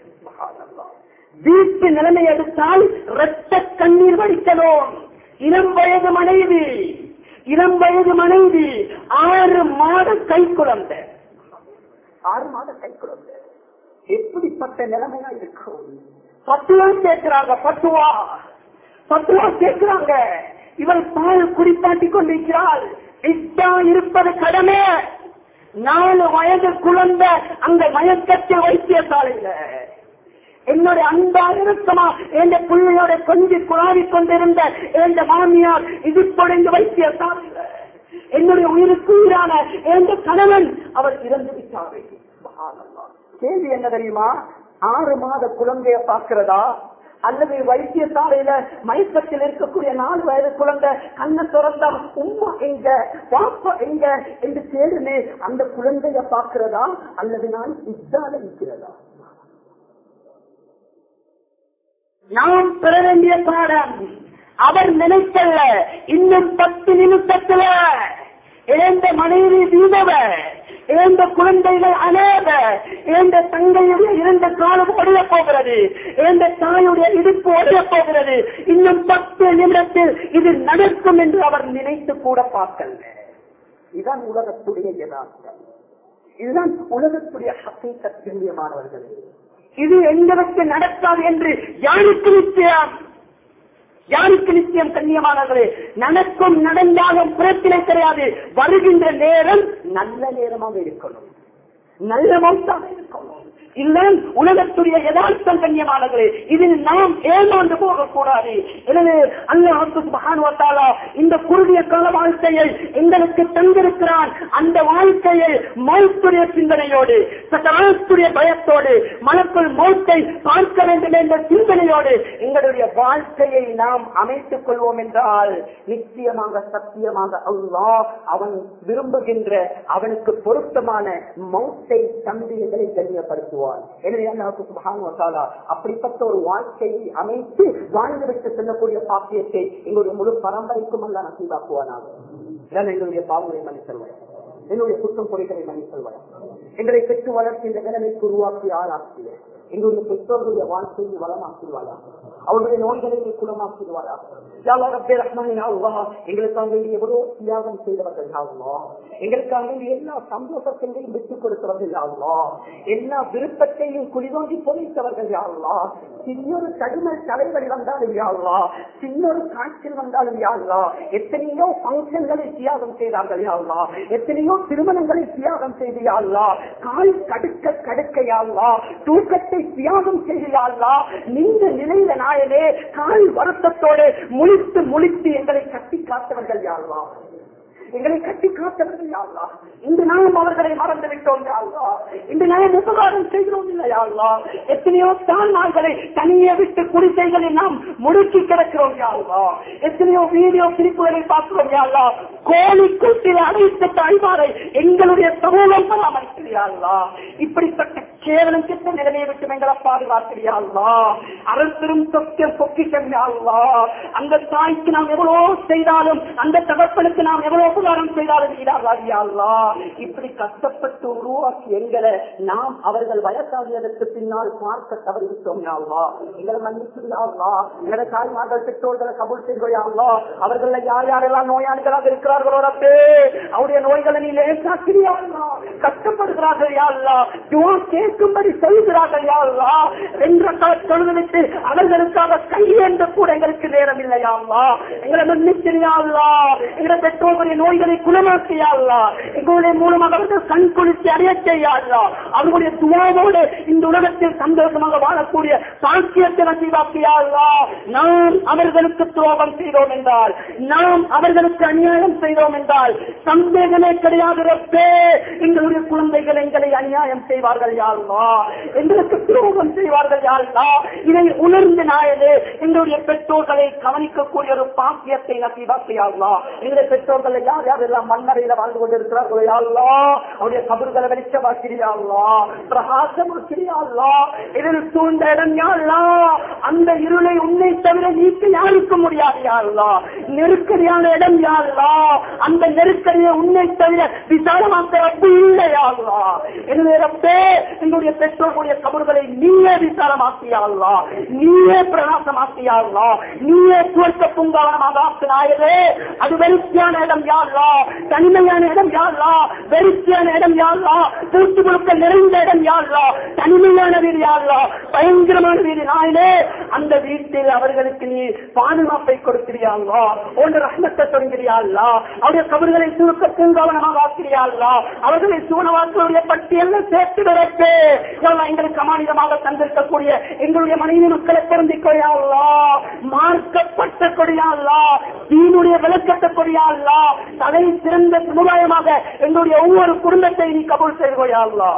வீட்டு நிலைமை எடுத்தால் இரத்த கண்ணீர் வடிக்கணும் இளம் வயது மனைவி இளம் வயது மனைவி ஆறு மாத கை குழந்தை ஆறு மாத கை குழந்தை எப்படிப்பட்ட நிலைமையா இருக்கும் பத்துவா கேட்கிறாங்க பத்துவா பத்துவா கேட்கிறாங்க இவள் பால் குடிப்பாட்டி கொண்டிருக்கிறாள் இத்தா இருப்பது கடமை நாலு வயது குழந்தை அந்த மயக்கத்தில் வைத்தியசாலையில என்னுடைய அன்பா இருக்கமா எந்த பிள்ளையோட கொஞ்சம் குழாவி கொண்டிருந்த எந்த மாமியார் இது தொடர்ந்து வைத்தியசாலையில என்னுடைய உயிருக்கு உயிரான எந்த கணவன் அவர் இறந்து விட்டாரே கேள்வி என்ன தெரியுமா ஆறு மாத குழந்தைய பார்க்கிறதா அல்லது வைத்தியசாலையில மயக்கத்தில் இருக்கக்கூடிய நாலு வயது குழந்தை கண்ணை திறந்தா உம்மா எங்க பாப்பா எங்க என்று தேடுனே அந்த குழந்தைய பார்க்கிறதா அல்லது நான் இதால இருக்கிறதா நாம் பெற வேண்டிய பாடம் அவர் நினைக்கல இன்னும் பத்து நிமிஷத்துல ஏந்த மனைவி வீதவ ஏந்த குழந்தைகள் அநேக ஏந்த தங்கையுடைய இரண்டு காலம் ஒழிய போகிறது ஏந்த தாயுடைய இடுப்பு ஒழிய போகிறது இன்னும் பத்து நிமிடத்தில் இது நடக்கும் என்று அவர் நினைத்து கூட பார்க்கல இதுதான் உலகத்துடைய யதார்த்தம் இதுதான் உலகத்துடைய ஹசீக்கத்தியமானவர்கள் இது எங்களுக்கு நடக்காது என்று யாருக்கு நிச்சயம் யாருக்கு நிச்சயம் கண்ணியமானவர்களே நடக்கும் நடந்தாலும் பிரச்சனை கிடையாது வருகின்ற நேரம் நல்ல நேரமாக இருக்கணும் நல்ல மௌத்தாக இருக்கணும் இல்ல உலகத்துடைய யதார்த்தம் கண்ணியமானவர்களே இதில் நாம் ஏமாந்து போகக்கூடாது எனவே அல்லாஹாலா இந்த குறுகிய கால வாழ்க்கையை எங்களுக்கு தந்திருக்கிறான் அந்த வாழ்க்கையை மௌத்துடைய சிந்தனையோடு சட்டத்துடைய பயத்தோடு மனக்குள் மௌத்தை பார்க்க வேண்டும் என்ற சிந்தனையோடு எங்களுடைய வாழ்க்கையை நாம் அமைத்துக் கொள்வோம் என்றால் நிச்சயமாக சத்தியமாக அல்லாஹ் அவன் விரும்புகின்ற அவனுக்கு பொருத்தமான மௌத்தை தந்து எங்களை கண்ணியப்படுத்துவான் எனவே அல்லாஹுக்கு சுப்ஹானஹு வ தஆலா அப்படிப்பட்ட ஒரு வாழ்க்கையை அமைத்து வாழ்ந்துவிட்டு செல்லக்கூடிய பாக்கியத்தை எங்களுடைய முழு பரம்பரைக்கும் அல்ல நசீவாக்குவானாக இதனால் எங்களுடைய பாவங்களை மன்னித்தல்வாய் என்னுடைய குற்றம் குறைகளை மன்னித்தல்வாய் எங்களை பெற்று வளர்ச்சி இந்த நிலைமைக்கு உருவாக்கி ஆளாக்கிய எங்களுடைய பெற்றோர்களுடைய வாழ்க்கையை வளமாக்கிடுவாயா அவருடைய நோய்களை நீ குணமாக்கிடுவாயா எங்களுக்காக வேண்டிய எவ்வளோ தியாகம் செய்தவர்கள் யாருமா எங்களுக்காக வேண்டிய எல்லா சந்தோஷத்தையும் விட்டுக் கொடுத்தவர்கள் யாருமா எல்லா விருப்பத்தையும் குளிதோண்டி புதைத்தவர்கள் யாருமா சின்னொரு கடுமல் தலைவலி வந்தாலும் யாருலா சின்னொரு காய்ச்சல் வந்தாலும் யாருலா எத்தனையோ பங்கன்களை தியாகம் செய்தார்கள் யாருலா எத்தனையோ திருமணங்களை தியாகம் செய்து யாருலா கால் கடுக்க கடுக்க யாருலா தூக்கத்தை தியாகம் செய்து யாருலா நீண்ட நிலையில நாயனே கால் வருத்தத்தோடு முழித்து முழித்து எங்களை கட்டி காத்தவர்கள் யாருலா எங்களை கட்டி காத்தவர்கள் யாருலா இன்று நாம் அவர்களை மறந்து விட்டோம் யாருலா இன்று நாம் உபகாரம் செய்கிறோம் இல்லையா எத்தனையோ தாய்மார்களை தனியே விட்டு குடிசைகளில் நாம் முடுக்கி கிடக்கிறோம் யாருலா எத்தனையோ வீடியோ பிரிப்புகளை பார்க்கிறோம் யாருலா கோழி கூட்டில் அனைத்து தாய்மாரை எங்களுடைய சமூகம் பராமரிக்கிறார்களா இப்படிப்பட்ட கேவலம் கிட்ட நிலைமையை விட்டு எங்களை பாதுகாக்கிறார்களா அரசரும் சொக்க பொக்கிஷம் யாருலா அந்த தாய்க்கு நாம் எவ்வளவு செய்தாலும் அந்த தகப்பனுக்கு நாம் எவ்வளவு உபகாரம் செய்தாலும் ஈடாகாதியாள்லா இப்படி கஷ்டப்பட்டு உருவாக்கி எங்களை நாம் அவர்கள் வயசாகியதற்கு பின்னால் பார்க்க தவறிவிட்டோம் யாழ்லா எங்களை மன்னிச்சுள்ளாள்லா எங்களை தாய்மார்கள் பெற்றோர்களை கபூல் செய்கிறாள்லா அவர்கள் யார் யாரெல்லாம் நோயாளிகளாக இருக்கிறார்களோ ரப்பே அவருடைய நோய்களை நீ லேசாக்கிறியாள்லா கஷ்டப்படுகிறார்கள் யாழ்லா துவா கேட்டு கிடைக்கும்படி செய்கிறார்கள் யாருலா என்ற தொழுதுவிட்டு அவர்களுக்காக கையேந்த கூட எங்களுக்கு நேரம் இல்லையாள்லா எங்களை மன்னிச்சிரியாள்லா எங்களை பெற்றோர்களுடைய நோய்களை குணமாக்கியாள்லா எங்களுடைய மூலமாக அவர்கள் கண் குளிர்ச்சி அடைய செய்யாள்லா அவர்களுடைய துவாவோடு இந்த உலகத்தில் சந்தோஷமாக வாழக்கூடிய சாக்கியத்தை நசீவாக்கியாள்லா நாம் அவர்களுக்கு துரோகம் செய்தோம் என்றால் நாம் அவர்களுக்கு அநியாயம் செய்தோம் என்றால் சந்தேகமே கிடையாது ரப்பே எங்களுடைய குழந்தைகள் எங்களை அநியாயம் செய்வார்கள் யாழ்லா எங்களுக்கு துரோகம் செய்வார்கள் யாழ்லா இதை உணர்ந்து நாயது எங்களுடைய பெற்றோர்களை கவனிக்கக்கூடிய ஒரு பாக்கியத்தை நசீவாக்கியாள்லா எங்களுடைய பெற்றோர்கள் யார் யாரெல்லாம் மண்ணறையில வாழ்ந்து கொண்டிருக்கிறார்களோ யாழ்லா அவருடைய கபர்களை வெளிச்சமாக்கிறியாள்லா பிரகாசமாக்கிறியாள்லா இதில் சூழ்ந்த இடம் யாழ்லா அந்த இருளை உன்னை தவிர நீக்க யாருக்க முடியாது யாழ்லா நெருக்கடியான இடம் யாழ்லா அந்த நெருக்கடியை உன்னை தவிர விசாலமாக்க ரப்பு இல்லையாள்லா எனவே ரப்பே எங்களுடைய பெற்றோர்களுடைய கபர்களை நீயே விசாலமாக்கியாள்லா நீயே பிரகாசமாக்கியாள்லா நீயே சுவர்க்க பூங்காவனமாக ஆக்கினாயதே அது வெறுச்சியான இடம் யாழ்லா தனிமையான இடம் யாழ்லா வெறுச்சியான இடம் யாழ்லா பூச்சி முழுக்க நிறைந்த இடம் யாழ்லா தனிமையான வீடு யாழ்லா பயங்கரமான வீடு நாயிலே அந்த வீட்டில் அவர்களுக்கு நீ பாதுகாப்பை கொடுக்கிறியாள்லா ஒன்று ரஹ்மத்தை தொடங்கிறியாள்லா அவருடைய கபர்களை சுருக்க பூங்காவனமாக ஆக்கிறியாள்லா அவர்களை சூனவாக்களுடைய பட்டியல்ல சேர்த்து விடப்பே எங்களுக்கு அமானிதமாக தந்திருக்கக்கூடிய எங்களுடைய மனைவி மக்களை பொருந்திக் கொள்ளையாள்லா மார்க்கப்பட்ட கொடியாள்லா தீனுடைய விளக்கத்தை கொடியாள்லா தலை சிறந்த சமுதாயமாக எங்களுடைய ஒவ்வொரு குடும்பத்தை நீ கபூல் செய்து கொள்ளையாள்லா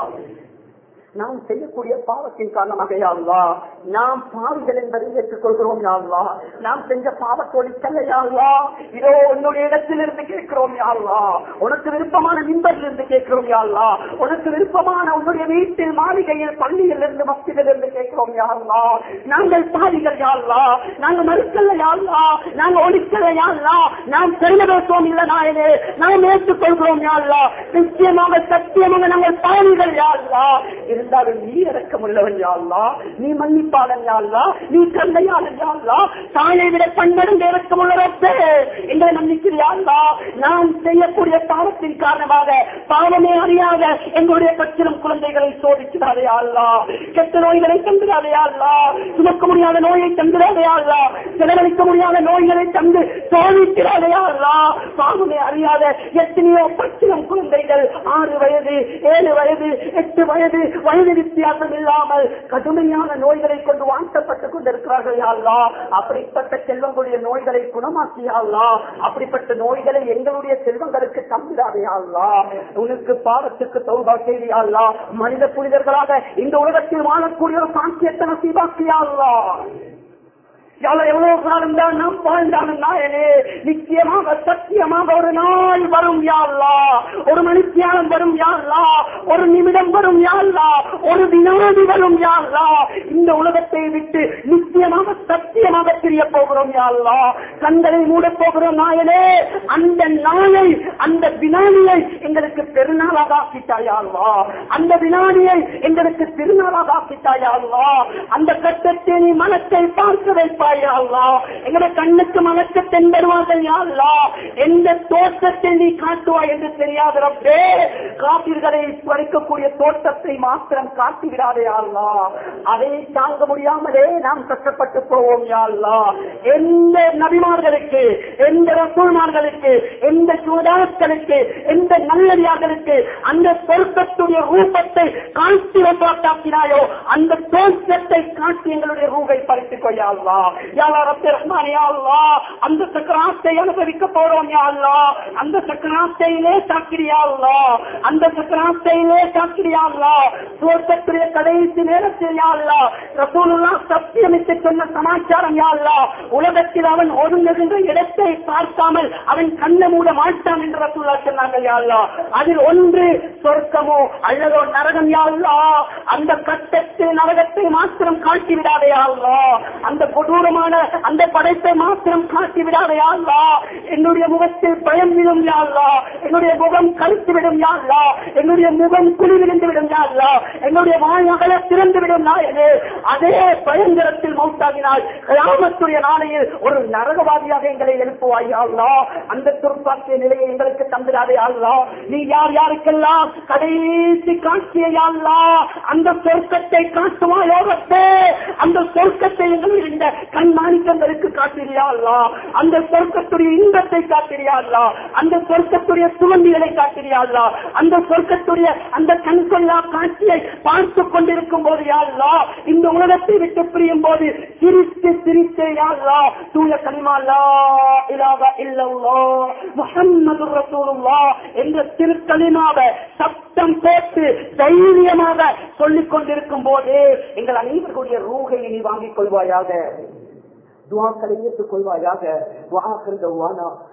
நாம் செய்யக்கூடிய பாவத்தின் காரணமாக யாழ்லா நாம் பாவிகள் என்பதை ஏற்றுக்கொள்கிறோம் யாழ்லா நாம் செஞ்ச பாவத்தோடு செல்லையாள்லா இதோ உன்னுடைய இடத்திலிருந்து கேட்கிறோம் யாழ்லா உனக்கு விருப்பமான நிம்பரில் இருந்து கேட்கிறோம் யாழ்லா உனக்கு விருப்பமான உன்னுடைய வீட்டில் மாளிகையில் பள்ளியில் இருந்து மஸ்தியில் இருந்து கேட்கிறோம் யாழ்லா நாங்கள் பாவிகள் யாழ்லா நாங்கள் மறுக்கல யாழ்லா நாங்க ஒழிக்கல யாழ்லா நாம் பெருமை பேசுவோம் இல்ல நாயனே நாம் ஏற்றுக்கொள்கிறோம் யாழ்லா நிச்சயமாக சத்தியமாக நாங்கள் பாவிகள் யாழ்லா இருந்தாலும் நீ இறக்கம் உள்ளவன் யாழ்லா நீ மன்னிப்பாளன் யாழ்லா நீ கண்ணையாளன் யாழ்லா தாயை விட பன்மடங்கு இறக்கம் உள்ளவரே எங்களை நம்பிக்கையாள்லா நாம் செய்யக்கூடிய பாவத்தின் காரணமாக பாவமே அறியாத எங்களுடைய பச்சிலும் குழந்தைகளை சோதிக்கிறாரே அல்லா கெட்ட நோய்களை தந்துடாதே அல்லா சுமக்க முடியாத நோயை தந்துடாதே அல்லா செலவழிக்க முடியாத நோய்களை தந்து சோதிக்கிறாரே அல்லா பாவமே அறியாத எத்தனையோ பச்சிலம் குழந்தைகள் ஆறு வயது ஏழு வயது எட்டு வயது வயது வித்தியாசம் இல்லாமல் கடுமையான நோய்களை கொண்டு வாழ்த்தப்பட்டுக் கொண்டிருக்கிறார்கள் யாழ்லா அப்படிப்பட்ட செல்வங்களுடைய நோய்களை குணமாக்கியாள்லா அப்படிப்பட்ட நோய்களை எங்களுடைய செல்வங்களுக்கு தம்பிடாதையாள்லா உனக்கு பாவத்துக்கு தௌபா செய்தியாள்லா மனித புனிதர்களாக இந்த உலகத்தில் வாழக்கூடிய ஒரு சாங்கியத்தை நசீபாக்கியாள்லா யாழ் எவ்வளவு காலம் தான் நாம் வாழ்ந்தாலும் நாயனே நிச்சயமாக சத்தியமாக ஒரு நாள் வரும் யாழ்லா ஒரு மணித்தியாலம் வரும் யாழ்லா ஒரு நிமிடம் வரும் யாழ்லா ஒரு வினாடி வரும் யாழ்லா இந்த உலகத்தை விட்டு நிச்சயமாக சத்தியமாக பிரிய போகிறோம் யாழ்லா கண்களை மூட போகிறோம் நாயனே அந்த நாளை அந்த வினாடியை எங்களுக்கு பெருநாளாக ஆக்கிட்டாயாள்வா அந்த வினாடியை எங்களுக்கு திருநாளாக ஆக்கிட்டாயாள்வா அந்த கட்டத்தை நீ மனத்தை பார்க்க வைப்பாய் யாழ்லா எங்களுடைய கண்ணுக்கு மனத்தை தென்படுவார்கள் யாழ்லா எந்த தோட்டத்தை நீ காட்டுவாய் என்று தெரியாத ரப்பே காப்பீர்களை பறிக்கக்கூடிய தோட்டத்தை மாத்திரம் காட்டி விடாதே யாழ்லா அதை தாங்க முடியாமலே நாம் கஷ்டப்பட்டு போவோம் யாழ்லா எந்த நபிமார்களுக்கு எந்த ரசூல்மார்களுக்கு எந்த சூதாக்களுக்கு எந்த நல்லடியார்களுக்கு அந்த சொர்க்கத்துடைய ரூபத்தை காட்சி வந்தாக்கினாயோ அந்த தோற்றத்தை காட்டி எங்களுடைய ரூகை பறித்துக் கொள்ளாள்வா யாரா ரப்பே ரஹ்மான் யா அல்லாஹ் அந்த சக்கராத்தை அனுபவிக்க போறோம் யா அல்லாஹ் அந்த சக்கராத்தையிலே சாக்கிரியா அல்லாஹ் அந்த சக்கராத்தையிலே சாக்கிரியா அல்லாஹ் சுவர்க்கத்துடைய கடைசி நேரத்தில் யா அல்லாஹ் ரசூலுல்லாஹ் சத்தியமிட்டு சொன்ன சமாச்சாரம் யா அல்லாஹ் உலகத்தில் அவன் ஒதுங்குகின்ற இடத்தை பார்க்காமல் அவன் கண்ண மூட மாட்டான் என்று ரசூல்லா சொன்னார்கள் யா அல்லாஹ் அதில் ஒன்று சொர்க்கமோ அல்லதோ நரகம் யா அல்லாஹ் அந்த கட்டத்தில் நரகத்தை மாத்திரம் காட்டி விடாதே யா அல்லாஹ் அந்த கொடூரமான அந்த படைப்பை மாத்திரம் காட்டி விடாதே யா அல்லாஹ் என்னுடைய முகத்தில் பயம் விடும் யா அல்லாஹ் என்னுடைய முகம் கருத்து விடும் யா அல்லாஹ் என்னுடைய முகம் குழி விழுந்து விடும் யா அல்லாஹ் என்னுடைய வாய் அகல திறந்து விடும் நாயனே அதே பயங்கரத்தில் மௌத்தாகினால் கிராமத்துடைய நாளையில் ஒரு நரகவாதியாக எங்களை எழுப்புவாய் அல்லா அந்த துர்ப்பாக்கிய நிலையை எங்களுக்கு தந்துடாதே அல்லா நீ யார் யாருக்கெல்லாம் கடைசி காட்சியை அல்லா அந்த சொர்க்கத்தை காட்டுவாயோகத்தே அந்த சொர்க்கத்தை எங்களுக்கு இந்த கண்மாணிக்கங்களுக்கு காட்டிறியா அல்லா அந்த சொர்க்கத்துடைய இன்பத்தை காட்டிறியா அல்லா அந்த சொர்க்கத்துடைய சுகந்திகளை காட்டிறியா அல்லா அந்த சொர்க்கத்துடைய அந்த கண்கொள்ளா காட்சியை பார்த்து கொண்டிருக்கும் போது யாழ்லா இந்த உலகத்தை விட்டு பிரியும் போது சிரித்து சிரித்து யாழ்லா தூய கனிமாலா இலாக இல்லல்லா முஹம்மது ரசூலுல்லா என்ற திருக்கலிமாவை சப்தம் போட்டு தைரியமாக சொல்லிக் கொண்டிருக்கும் போது எங்கள் அனைவருடைய ரூகை நீ வாங்கிக் கொள்வாயாக துவாக்களை ஏற்றுக் கொள்வாயாக வாக்கிருந்த